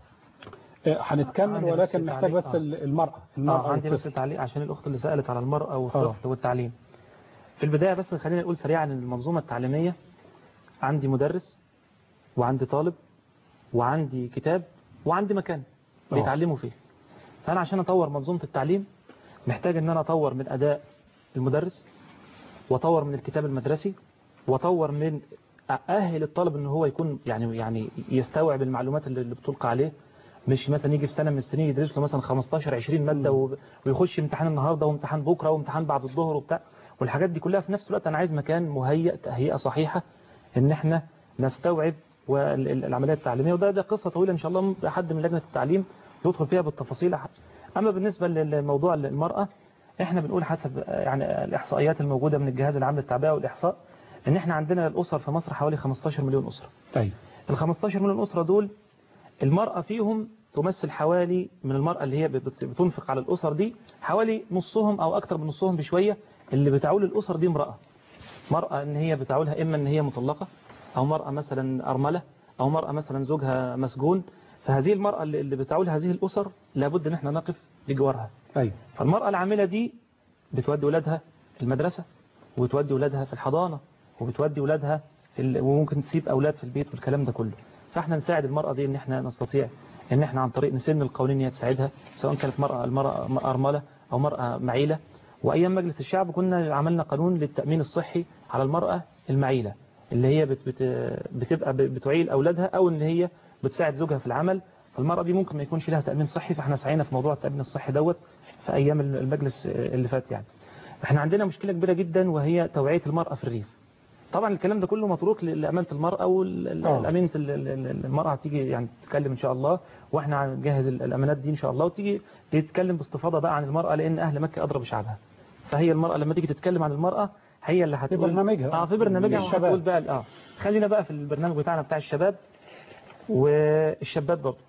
آه، هنتكمل عندي بس ولكن محتاج تعليق. بس آه. المرأة اه المرأة عندي بس والطفل. تعليق عشان الاخت اللي سالت على المراه والطفل والتعليم في البدايه بس خلينا نقول سريعا ان المنظومه التعليميه عندي مدرس وعندي طالب وعندي كتاب وعندي مكان آه. بيتعلموا فيه فانا عشان اطور منظومه التعليم محتاج ان انا اطور من اداء المدرس واطور من الكتاب المدرسي واطور من اهل الطالب ان هو يكون يعني يعني يستوعب المعلومات اللي اللي بتلقى عليه مش مثلا يجي في سنه من السنين يدرس له مثلا 15 20 ماده و- ويخش امتحان النهارده وامتحان بكره وامتحان بعد الظهر وبتاع والحاجات دي كلها في نفس الوقت انا عايز مكان مهيئ تهيئه صحيحه ان احنا نستوعب والعمليه التعليميه وده ده قصه طويله ان شاء الله ممكن حد من لجنه التعليم يدخل فيها بالتفاصيل اما بالنسبه للموضوع المراه احنا بنقول حسب يعني الاحصائيات الموجوده من الجهاز العام للتعبئه والاحصاء ان احنا عندنا الاسر في مصر حوالي 15 مليون اسره طيب ال 15 مليون أسرة دول المرأة فيهم تمثل حوالي من المرأة اللي هي بت- بتنفق على الأسر دي حوالي نصهم أو أكتر من نصهم بشوية اللي بتعول الأسر دي امرأة مرأة إن هي بتعولها إما إن هي مطلقة أو مرأة مثلا أرملة أو مرأة مثلا زوجها مسجون فهذه المرأة اللي اللي بتعول هذه الأسر لابد إن احنا نقف بجوارها ايوه فالمرأة العاملة دي بتودي ولادها المدرسة وبتودي ولادها في الحضانة وبتودي ولادها في ال... وممكن تسيب أولاد في البيت والكلام ده كله فاحنا نساعد المرأة دي ان احنا نستطيع ان احنا عن طريق نسن القوانين هي تساعدها سواء كانت مرأة المرأة أرملة أو مرأة معيلة وأيام مجلس الشعب كنا عملنا قانون للتأمين الصحي على المرأة المعيلة اللي هي بت... بت... بتبقى ب- بتعيل أولادها أو ان هي بتساعد زوجها في العمل فالمرأة دي ممكن ما يكونش لها تأمين صحي فاحنا سعينا في موضوع التأمين الصحي دوت في أيام المجلس اللي فات يعني احنا عندنا مشكلة كبيرة جدا وهي توعية المرأة في الريف طبعا الكلام ده كله متروك لأمانة المرأة آه. والأمانة المرأة هتيجي يعني تتكلم إن شاء الله وإحنا هنجهز الأمانات دي إن شاء الله وتيجي تتكلم باستفاضة بقى عن المرأة لأن أهل مكة أضرب شعبها فهي المرأة لما تيجي تتكلم عن المرأة هي اللي هتقول برنامجها. اه في برنامجها الشباب. وهتقول بقى اه خلينا بقى في البرنامج بتاعنا بتاع الشباب والشابات برضه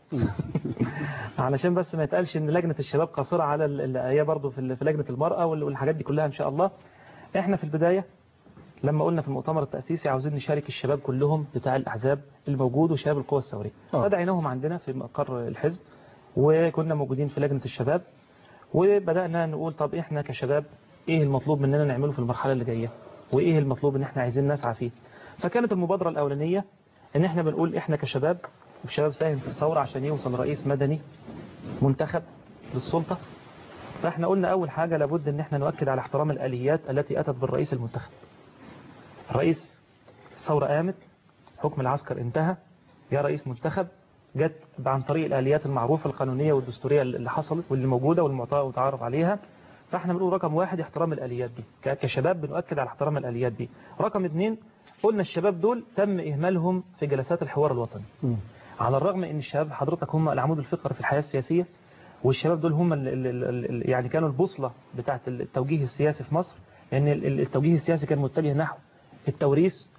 علشان بس ما يتقالش ان لجنة الشباب قاصرة على ال- ال- هي برضه في ال- في لجنة المرأة وال- والحاجات دي كلها ان شاء الله احنا في البداية لما قلنا في المؤتمر التأسيسي عاوزين نشارك الشباب كلهم بتاع الأحزاب الموجود وشباب القوى الثورية آه. فدعيناهم عندنا في مقر الحزب وكنا موجودين في لجنة الشباب وبدأنا نقول طب احنا كشباب ايه المطلوب مننا نعمله في المرحلة اللي جاية وايه المطلوب ان احنا عايزين نسعى فيه فكانت المبادرة الأولانية ان احنا بنقول احنا كشباب وشباب ساهم في الثورة عشان يوصل رئيس مدني منتخب للسلطة فاحنا قلنا أول حاجة لابد ان احنا نؤكد على احترام الآليات التي أتت بالرئيس المنتخب الرئيس الثورة قامت حكم العسكر انتهى جاء رئيس منتخب جت عن طريق الآليات المعروفة القانونية والدستورية اللي حصلت واللي موجودة والمعطاة وتعرف عليها فاحنا بنقول رقم واحد احترام الآليات دي ك- كشباب بنؤكد على احترام الآليات دي رقم اثنين قلنا الشباب دول تم إهمالهم في جلسات الحوار الوطني على الرغم ان الشباب حضرتك هم العمود الفقري في الحياة السياسية والشباب دول هم ال ال ال ال يعني كانوا البوصلة بتاعت التوجيه السياسي في مصر لان ال- ال- التوجيه السياسي كان متجه نحو التوريث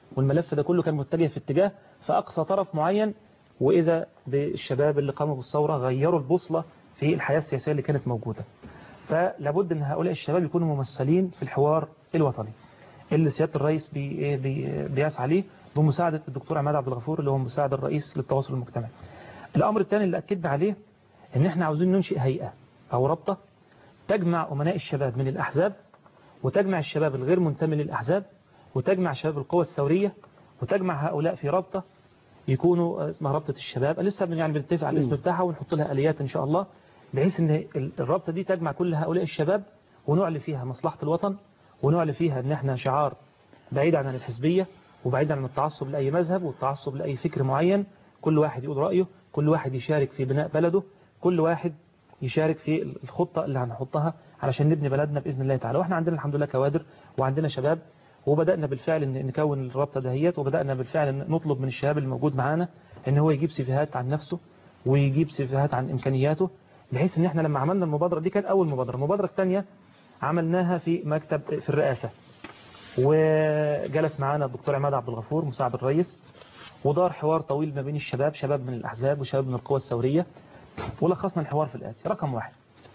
والملف ده كله كان متجه في اتجاه في أقصى طرف معين وإذا بالشباب اللي قاموا بالثورة غيروا البوصلة في الحياة السياسية اللي كانت موجودة فلابد أن هؤلاء الشباب يكونوا ممثلين في الحوار الوطني اللي سيادة الرئيس بي بي بيسعى ليه بمساعدة الدكتور عماد عبد الغفور اللي هو مساعد الرئيس للتواصل المجتمعي الأمر الثاني اللي أكدنا عليه ان احنا عاوزين ننشئ هيئة أو رابطة تجمع أمناء الشباب من الأحزاب وتجمع الشباب الغير منتمي للأحزاب وتجمع شباب القوى الثورية وتجمع هؤلاء في رابطة يكونوا اسمها رابطة الشباب لسه بن- يعني بنتفق على الاسم بتاعها ونحط لها آليات إن شاء الله بحيث ان ال- الرابطة دي تجمع كل هؤلاء الشباب ونعلي فيها مصلحة الوطن ونعلي فيها ان احنا شعار بعيد عن الحزبية وبعيد عن التعصب لأي مذهب والتعصب لأي فكر معين كل واحد يقول رأيه كل واحد يشارك في بناء بلده كل واحد يشارك في الخطة اللي هنحطها علشان نبني بلدنا بإذن الله تعالى واحنا عندنا الحمد لله كوادر وعندنا شباب وبدأنا بالفعل إن نكون الرابطة دهيت وبدأنا بالفعل إن نطلب من الشباب الموجود معانا ان هو يجيب سيفيهات عن نفسه ويجيب سيفيهات عن إمكانياته بحيث ان احنا لما عملنا المبادرة دي كانت أول مبادرة المبادرة الثانية عملناها في مكتب في الرئاسة وجلس معانا الدكتور عماد عبد الغفور مساعد الرئيس ودار حوار طويل ما بين الشباب شباب من الأحزاب وشباب من القوى الثورية ولخصنا الحوار في الآتي رقم واحد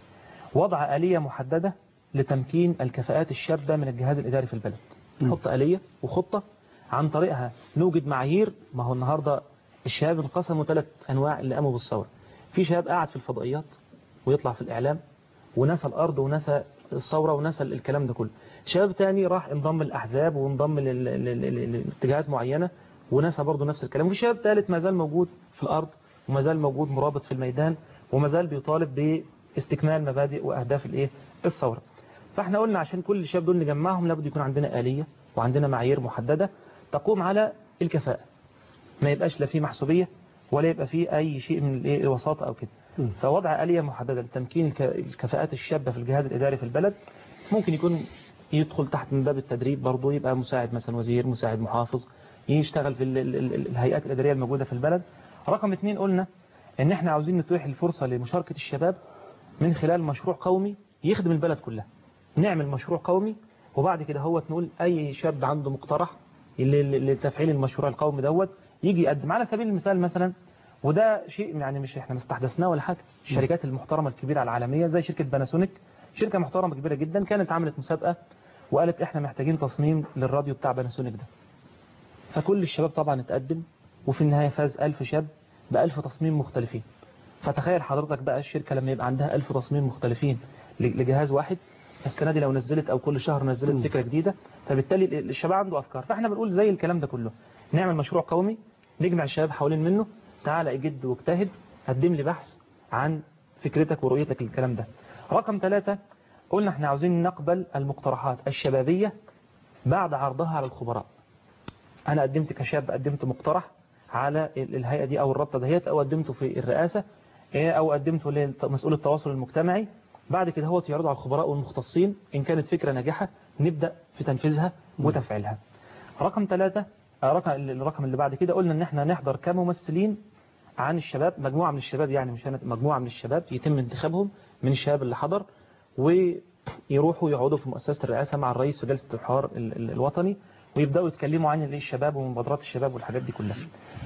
وضع آلية محددة لتمكين الكفاءات الشابة من الجهاز الإداري في البلد نحط آلية وخطة عن طريقها نوجد معايير ما هو النهاردة الشباب انقسموا ثلاث أنواع اللي قاموا بالثورة في شباب قاعد في الفضائيات ويطلع في الإعلام ونسى الأرض ونسى الثورة ونسى الكلام ده كله شباب تاني راح انضم الأحزاب وانضم لل- لل- لل- لاتجاهات معينة ونسى برضه نفس الكلام وفي شباب ثالث ما زال موجود في الأرض وما زال موجود مرابط في الميدان وما زال بيطالب باستكمال مبادئ وأهداف الإيه الثورة فاحنا قلنا عشان كل الشباب دول نجمعهم لابد يكون عندنا آلية وعندنا معايير محددة تقوم على الكفاءة ما يبقاش لا فيه محسوبية ولا يبقى فيه أي شيء من الإيه الوساطة أو كده فوضع آلية محددة لتمكين الك- الكفاءات الشابة في الجهاز الإداري في البلد ممكن يكون يدخل تحت من باب التدريب برضه يبقى مساعد مثلا وزير مساعد محافظ يشتغل في ال- ال- ال- الهيئات الإدارية الموجودة في البلد رقم اثنين قلنا ان احنا عاوزين نتيح الفرصة لمشاركة الشباب من خلال مشروع قومي يخدم البلد كلها نعمل مشروع قومي وبعد كده هو نقول اي شاب عنده مقترح ل- ل- لتفعيل المشروع القومي دوت يجي يقدم على سبيل المثال مثلا وده شيء يعني مش احنا مستحدثناه ولا حاجه الشركات المحترمه الكبيره العالميه زي شركه باناسونيك شركه محترمه كبيره جدا كانت عملت مسابقه وقالت احنا محتاجين تصميم للراديو بتاع باناسونيك ده فكل الشباب طبعا اتقدم وفي النهايه فاز 1000 شاب ب 1000 تصميم مختلفين فتخيل حضرتك بقى الشركه لما يبقى عندها 1000 تصميم مختلفين ل- لجهاز واحد السنه دي لو نزلت او كل شهر نزلت فكره جديده فبالتالي ال- الشباب عنده افكار فاحنا بنقول زي الكلام ده كله نعمل مشروع قومي نجمع الشباب حوالين منه تعالى اجد واجتهد قدم لي بحث عن فكرتك ورؤيتك للكلام ده رقم ثلاثة قلنا احنا عاوزين نقبل المقترحات الشبابية بعد عرضها على الخبراء انا قدمت كشاب قدمت مقترح على ال- الهيئة دي او الرابطة دهيت او قدمته في الرئاسة إيه، او قدمته لمسؤول التواصل المجتمعي بعد كده هو يعرضه على الخبراء والمختصين ان كانت فكرة ناجحة نبدأ في تنفيذها وتفعيلها رقم ثلاثة آه، رقم الرقم اللي بعد كده قلنا ان احنا نحضر كممثلين عن الشباب مجموعة من الشباب يعني مش أنا مجموعة من الشباب يتم انتخابهم من الشباب اللي حضر ويروحوا يقعدوا في مؤسسة الرئاسة مع الرئيس في جلسة الحوار ال- ال- الوطني ويبدأوا يتكلموا عن الايه الشباب ومبادرات الشباب والحاجات دي كلها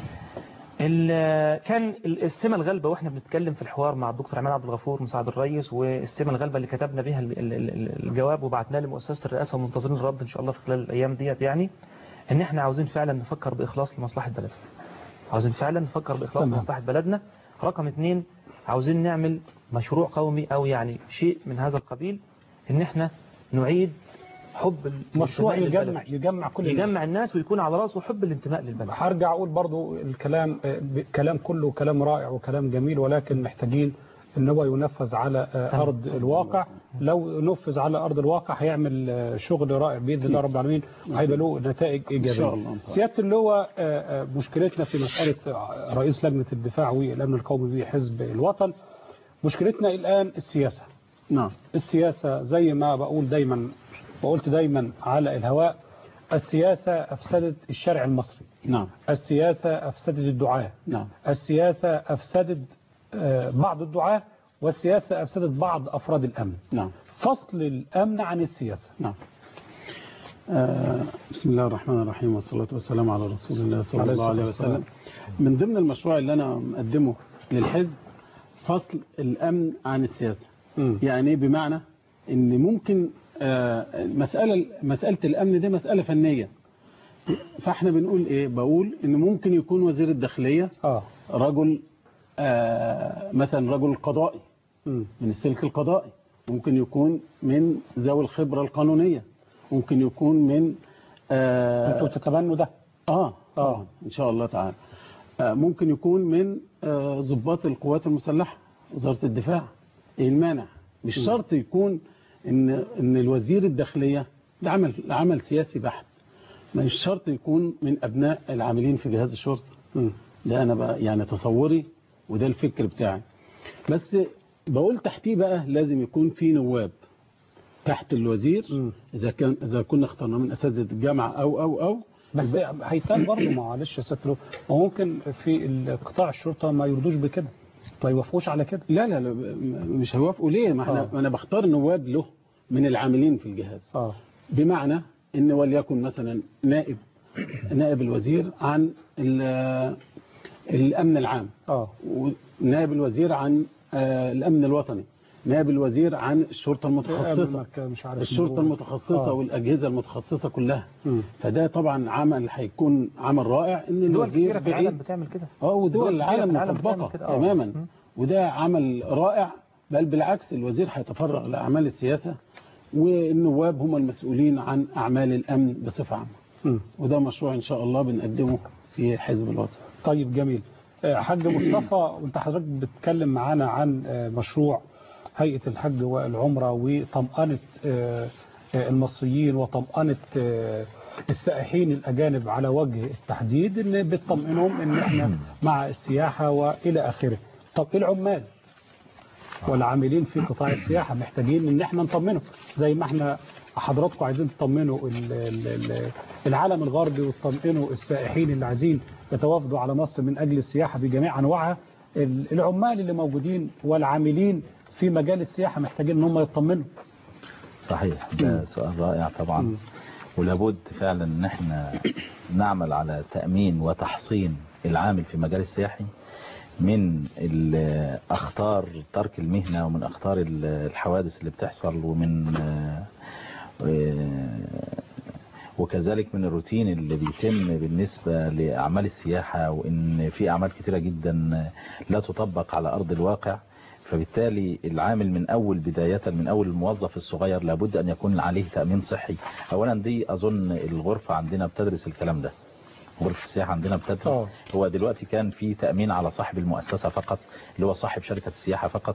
ال- كان ال- السمة الغالبة واحنا بنتكلم في الحوار مع الدكتور عماد عبد الغفور مساعد الرئيس والسمة الغالبة اللي كتبنا بيها ال- ال- ال- الجواب وبعتناه لمؤسسة الرئاسة ومنتظرين الرد ان شاء الله في خلال الايام ديت يعني ان احنا عاوزين فعلا نفكر باخلاص لمصلحة بلدنا عاوزين فعلا نفكر باخلاص تمام. لمصلحة بلدنا رقم اثنين عاوزين نعمل مشروع قومي او يعني شيء من هذا القبيل ان احنا نعيد حب مشروع الانتماء يجمع للبلد. يجمع كل الناس. يجمع الناس ويكون على راسه حب الانتماء للبلد هرجع اقول برضو الكلام آه، ب- كلام كله كلام رائع وكلام جميل ولكن محتاجين ان هو ينفذ على آه، تمام. ارض الواقع لو نفذ على ارض الواقع هيعمل آه، شغل رائع باذن الله رب العالمين وهيبقى له نتائج شاء ايجابيه الله. سياده اللواء آه، آه، مشكلتنا في مساله آه، رئيس لجنه الدفاع والامن القومي بحزب الوطن مشكلتنا الان السياسه نعم السياسة زي ما بقول دايما وقلت دايما على الهواء السياسة أفسدت الشارع المصري نعم السياسة أفسدت الدعاة نعم السياسة أفسدت آه، بعض الدعاة والسياسة أفسدت بعض أفراد الأمن نعم فصل الأمن عن السياسة نعم آه، بسم الله الرحمن الرحيم والصلاة والسلام على رسول الله صلى عليه الله عليه الصلاة وسلم من ضمن المشروع اللي أنا مقدمه للحزب فصل الأمن عن السياسة مم. يعني إيه بمعنى ان ممكن آه، مسألة مسألة الأمن دي مسألة فنية فاحنا بنقول ايه بقول ان ممكن يكون وزير الداخلية اه رجل آه، مثلا رجل قضائي مم. من السلك القضائي ممكن يكون من ذوي الخبرة القانونية ممكن يكون من آه، انتوا تتبنوا ده اه طبعا ان شاء الله تعالى آه، ممكن يكون من آه، ضباط القوات المسلحه وزاره الدفاع ايه المانع مش شرط يكون ان ان الوزير الداخليه ده عمل عمل سياسي بحت مش شرط يكون من ابناء العاملين في جهاز الشرطه مم. ده انا بقى يعني تصوري وده الفكر بتاعي بس بقول تحتيه بقى لازم يكون في نواب تحت الوزير مم. اذا كان اذا كنا اخترنا من اساتذه الجامعه او او او بس هيتقال برضه معلش يا سترو وممكن في قطاع الشرطه ما يرضوش بكده ما يوافقوش على كده لا لا لا مش هيوافقوا ليه ما احنا آه. انا بختار نواب له من العاملين في الجهاز اه بمعنى ان وليكن مثلا نائب نائب الوزير عن ال- الامن العام اه ونائب الوزير عن آه، الامن الوطني نائب الوزير عن الشرطه المتخصصه المركز مش عارف الشرطه مرور. المتخصصه آه. والاجهزه المتخصصه كلها مم. فده طبعا عمل هيكون عمل رائع ان دول الوزير كتيرة في العالم بعيد بتعمل كده اه ودول دول كتيرة العالم في العالم مطبقه بتعمل كده، آه. تماما مم. وده عمل رائع بل بالعكس الوزير هيتفرغ لاعمال السياسه والنواب هم المسؤولين عن اعمال الامن بصفه عامه مم. وده مشروع ان شاء الله بنقدمه في حزب الوطن طيب جميل آه، حاج مصطفى وانت حضرتك بتتكلم معانا عن آه، مشروع هيئة الحج والعمرة وطمأنة آه، آه، المصريين وطمأنة آه، السائحين الأجانب على وجه التحديد ان بتطمئنهم ان احنا مع السياحة وإلى آخره طب إيه العمال والعاملين في قطاع السياحة محتاجين ان احنا نطمنهم زي ما احنا حضراتكم عايزين تطمنوا ال- ال- ال- العالم الغربي وتطمئنوا السائحين اللي عايزين يتوافدوا على مصر من اجل السياحة بجميع انواعها ال- العمال اللي موجودين والعاملين في مجال السياحة محتاجين ان هم يطمنوا صحيح ده سؤال رائع طبعا ولابد فعلا ان احنا نعمل على تأمين وتحصين العامل في مجال السياحي من ال- اخطار ترك المهنة ومن اخطار ال- الحوادث اللي بتحصل ومن آه، آه، وكذلك من الروتين اللي بيتم بالنسبة لأعمال السياحة وإن في أعمال كتيرة جدا لا تطبق على أرض الواقع فبالتالي العامل من أول بداية من أول الموظف الصغير لابد أن يكون عليه تأمين صحي أولا دي أظن الغرفة عندنا بتدرس الكلام ده غرفة السياحة عندنا بتدرس آه. هو دلوقتي كان في تأمين على صاحب المؤسسة فقط اللي هو صاحب شركة السياحة فقط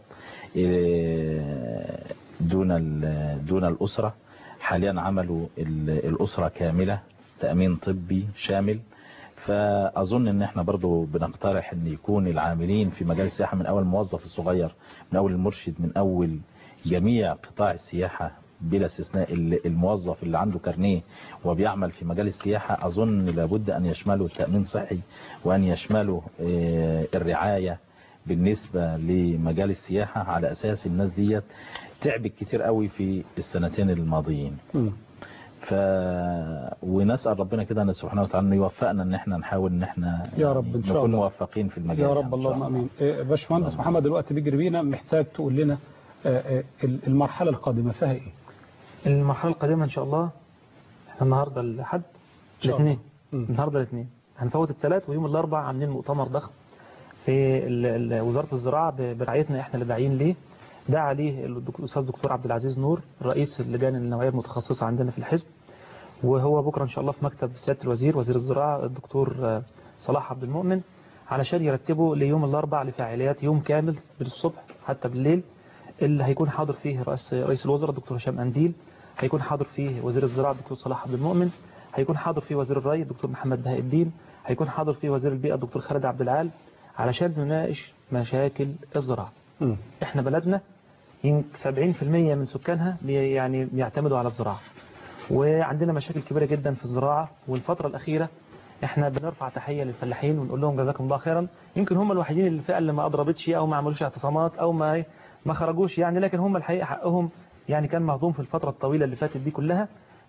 إيه، دون ال- دون الأسرة حاليا عملوا ال- الأسرة كاملة تأمين طبي شامل فأظن ان احنا برضو بنقترح ان يكون العاملين في مجال السياحة من اول الموظف الصغير من اول المرشد من اول جميع قطاع السياحة بلا استثناء ال- الموظف اللي عنده كارنيه وبيعمل في مجال السياحة أظن لابد أن يشمله التأمين صحي وأن يشمله آه، الرعاية بالنسبة لمجال السياحة على أساس الناس ديت تعبت كتير قوي في السنتين الماضيين ف ونسأل ربنا كده ان سبحانه وتعالى انه يوفقنا ان احنا نحاول ان احنا يا رب إن شاء نكون الله. موفقين في المجال يا يعني رب إن شاء اللهم الله. امين إيه، باشمهندس محمد الوقت بيجري بينا محتاج تقول لنا آه، آه، المرحلة القادمة فيها ايه المرحلة القادمة إن شاء الله احنا النهاردة الحد شاء الله. الاثنين النهاردة الاثنين هنفوت الثلاث ويوم الأربع عاملين مؤتمر ضخم في ال- ال- وزارة الزراعة ب- برعايتنا احنا اللي داعيين ليه دعا عليه الدك- الأستاذ دكتور عبد العزيز نور رئيس اللجان النوعية المتخصصة عندنا في الحزب وهو بكرة إن شاء الله في مكتب سيادة الوزير وزير الزراعة الدكتور آه، صلاح عبد المؤمن علشان يرتبوا ليوم الأربع لفعاليات يوم كامل من الصبح حتى بالليل اللي هيكون حاضر فيه رئيس رئيس الوزراء الدكتور هشام أنديل هيكون حاضر فيه وزير الزراعة الدكتور صلاح عبد المؤمن هيكون حاضر فيه وزير الري الدكتور محمد بهاء الدين هيكون حاضر فيه وزير البيئة الدكتور خالد عبد العال علشان نناقش مشاكل الزراعة احنا بلدنا يمكن 70% من سكانها بي- يعني بيعتمدوا على الزراعة وعندنا مشاكل كبيرة جدا في الزراعة والفترة الأخيرة احنا بنرفع تحية للفلاحين ونقول لهم جزاكم الله خيرا يمكن هم الوحيدين اللي الفئة اللي ما أضربتش أو ما عملوش اعتصامات أو ما ما خرجوش يعني لكن هم الحقيقة حقهم يعني كان مهضوم في الفترة الطويلة اللي فاتت دي كلها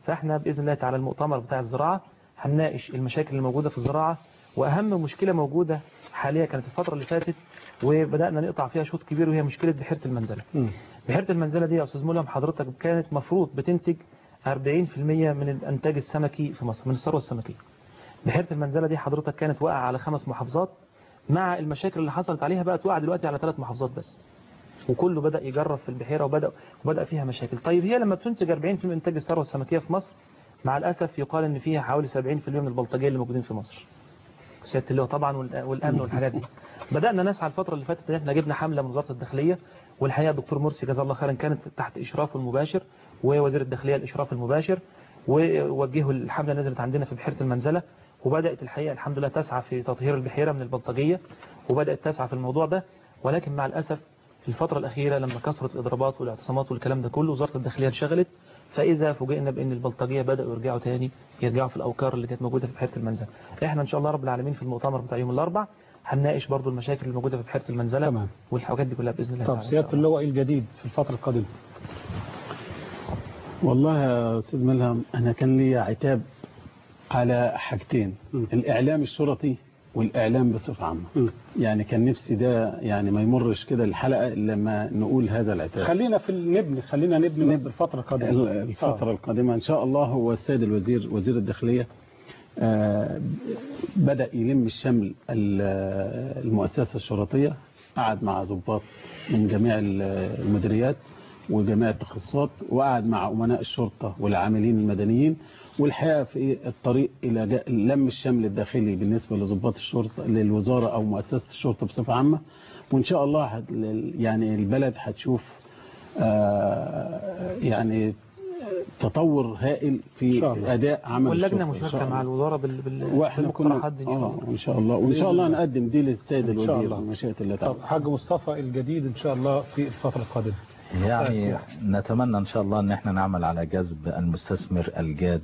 فاحنا باذن الله تعالى المؤتمر بتاع الزراعه هنناقش المشاكل اللي موجوده في الزراعه واهم مشكله موجوده حاليا كانت الفتره اللي فاتت وبدانا نقطع فيها شوط كبير وهي مشكله بحيره المنزله بحيره المنزله دي يا استاذ ملهم حضرتك كانت مفروض بتنتج 40% من الانتاج السمكي في مصر من الثروه السمكيه بحيره المنزله دي حضرتك كانت واقعه على خمس محافظات مع المشاكل اللي حصلت عليها بقت واقعه دلوقتي على ثلاث محافظات بس وكله بدأ يجرب في البحيرة وبدأ وبدأ فيها مشاكل طيب هي لما بتنتج 40% من إنتاج الثروة السمكية في مصر مع الأسف يقال إن فيها حوالي 70% من البلطجية اللي موجودين في مصر سيادة اللواء طبعا والأ- والأمن والحاجات دي بدأنا نسعى الفترة اللي فاتت إن احنا جبنا حملة من وزارة الداخلية والحقيقة الدكتور مرسي جزاه الله خيرا كانت تحت إشرافه المباشر ووزير الداخلية الإشراف المباشر ووجهوا الحملة نزلت عندنا في بحيرة المنزلة وبدأت الحقيقة الحمد لله تسعى في تطهير البحيرة من البلطجية وبدأت تسعى في الموضوع ده ولكن مع الأسف في الفترة الأخيرة لما كثرت الإضرابات والاعتصامات والكلام ده كله وزارة الداخلية انشغلت فإذا فوجئنا بأن البلطجية بدأوا يرجعوا تاني يرجعوا في الأوكار اللي كانت موجودة في بحيرة المنزل إحنا إن شاء الله رب العالمين في المؤتمر بتاع يوم الأربع هنناقش برضو المشاكل اللي موجودة في بحيرة المنزلة تمام. والحاجات دي كلها بإذن الله طب تعالى. سيادة اللواء إيه الجديد في الفترة القادمة والله يا استاذ ملهم انا كان لي عتاب على حاجتين الاعلام الشرطي والاعلام بصفه عامه يعني كان نفسي ده يعني ما يمرش كده الحلقه الا لما نقول هذا العتاب خلينا في النبني خلينا نبني بس الفترة القادمة ال- الفترة القادمة إن شاء الله هو السيد الوزير وزير الداخلية آه، بدأ يلم الشمل ال- المؤسسة الشرطية قعد مع ضباط من جميع ال- المديريات وجميع التخصصات وقعد مع أمناء الشرطة والعاملين المدنيين والحقيقة في الطريق إلى جا- لم الشمل الداخلي بالنسبة لضباط الشرطة للوزارة أو مؤسسة الشرطة بصفة عامة وإن شاء الله هت- يعني البلد هتشوف آه، يعني تطور هائل في اداء عمل واللجنة الشرطة إن شاء مشاركة مع الله. الوزارة بال... بال... واحنا كنا بالمقترحات دي إن شاء اه الله ان شاء الله وان شاء الله نقدم دي للسيد إن شاء الوزير الله. بمشيئه الله تعالى طب حاج مصطفى الجديد إن شاء الله في الفترة القادمة يعني آه، نتمنى ان شاء الله ان احنا نعمل على جذب المستثمر الجاد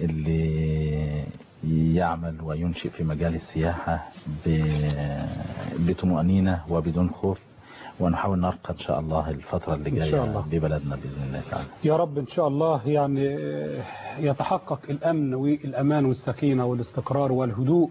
اللي يعمل وينشئ في مجال السياحة ب- بطمأنينة وبدون خوف ونحاول نرقى ان شاء الله الفترة اللي إن شاء جاية الله. ببلدنا بإذن الله تعالى يا رب إن شاء الله يعني آه، يتحقق الأمن والأمان والسكينة والاستقرار والهدوء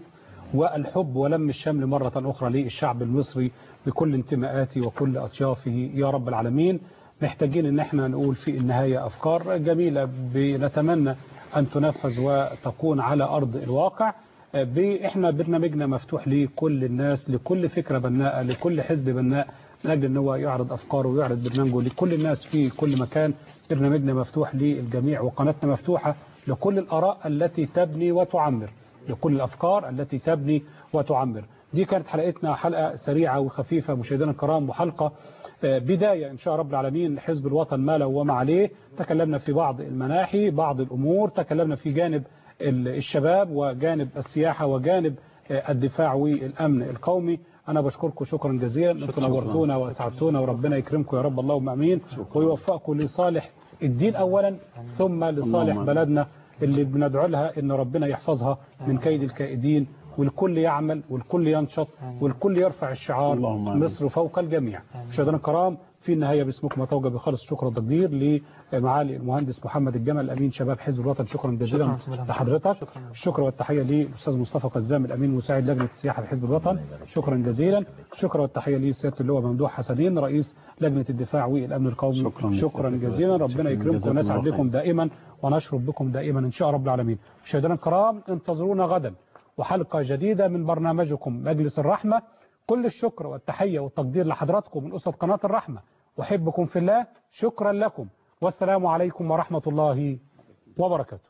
والحب ولم الشمل مرة أخرى للشعب المصري بكل انتماءاته وكل أطيافه يا رب العالمين محتاجين ان احنا نقول في النهاية أفكار جميلة بنتمنى أن تنفذ وتكون على أرض الواقع آه، ب- احنا برنامجنا مفتوح لكل الناس لكل فكرة بناءة لكل حزب بناء من أجل أن هو يعرض أفكاره ويعرض برنامجه لكل الناس في كل مكان برنامجنا مفتوح للجميع وقناتنا مفتوحة لكل الآراء التي تبني وتعمر لكل الأفكار التي تبني وتعمر دي كانت حلقتنا حلقة سريعة وخفيفة مشاهدينا الكرام وحلقة آه، بداية إن شاء رب العالمين حزب الوطن ما له وما عليه تكلمنا في بعض المناحي بعض الأمور تكلمنا في جانب ال- الشباب وجانب السياحة وجانب آه، الدفاع والأمن القومي أنا بشكركم شكرا جزيلا أنتم نورتونا وأسعدتونا وربنا يكرمكم يا رب اللهم أمين ويوفقكم لصالح الدين أولا ثم لصالح اللهم آمين. بلدنا اللي بندعو لها ان ربنا يحفظها من كيد الكائدين والكل يعمل والكل ينشط والكل يرفع الشعار اللهم آمين. مصر فوق الجميع مشاهدينا الكرام في النهاية باسمكم أتوجه بخالص الشكر والتقدير لمعالي المهندس محمد الجمل أمين شباب حزب الوطن شكرا جزيلا شكراً. لحضرتك شكراً. الشكر والتحية للأستاذ مصطفى قزام الأمين مساعد لجنة السياحة في حزب الوطن شكرا جزيلا شكرا والتحية لسيادة اللواء ممدوح حسنين رئيس لجنة الدفاع والأمن القومي شكراً شكرا لسيادة جزيلا اللواء. ربنا شكراً. يكرمكم جزاكم ونسعد الله بكم خير. دائما ونشرب بكم دائما إن شاء رب العالمين مشاهدينا الكرام انتظرونا غدا وحلقة جديدة من برنامجكم مجلس الرحمة كل الشكر والتحية والتقدير لحضراتكم من أسرة قناة الرحمة وحبكم في الله شكرا لكم والسلام عليكم ورحمة الله وبركاته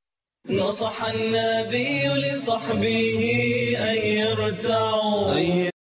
نصح النبي لصحبه أن يرتعوا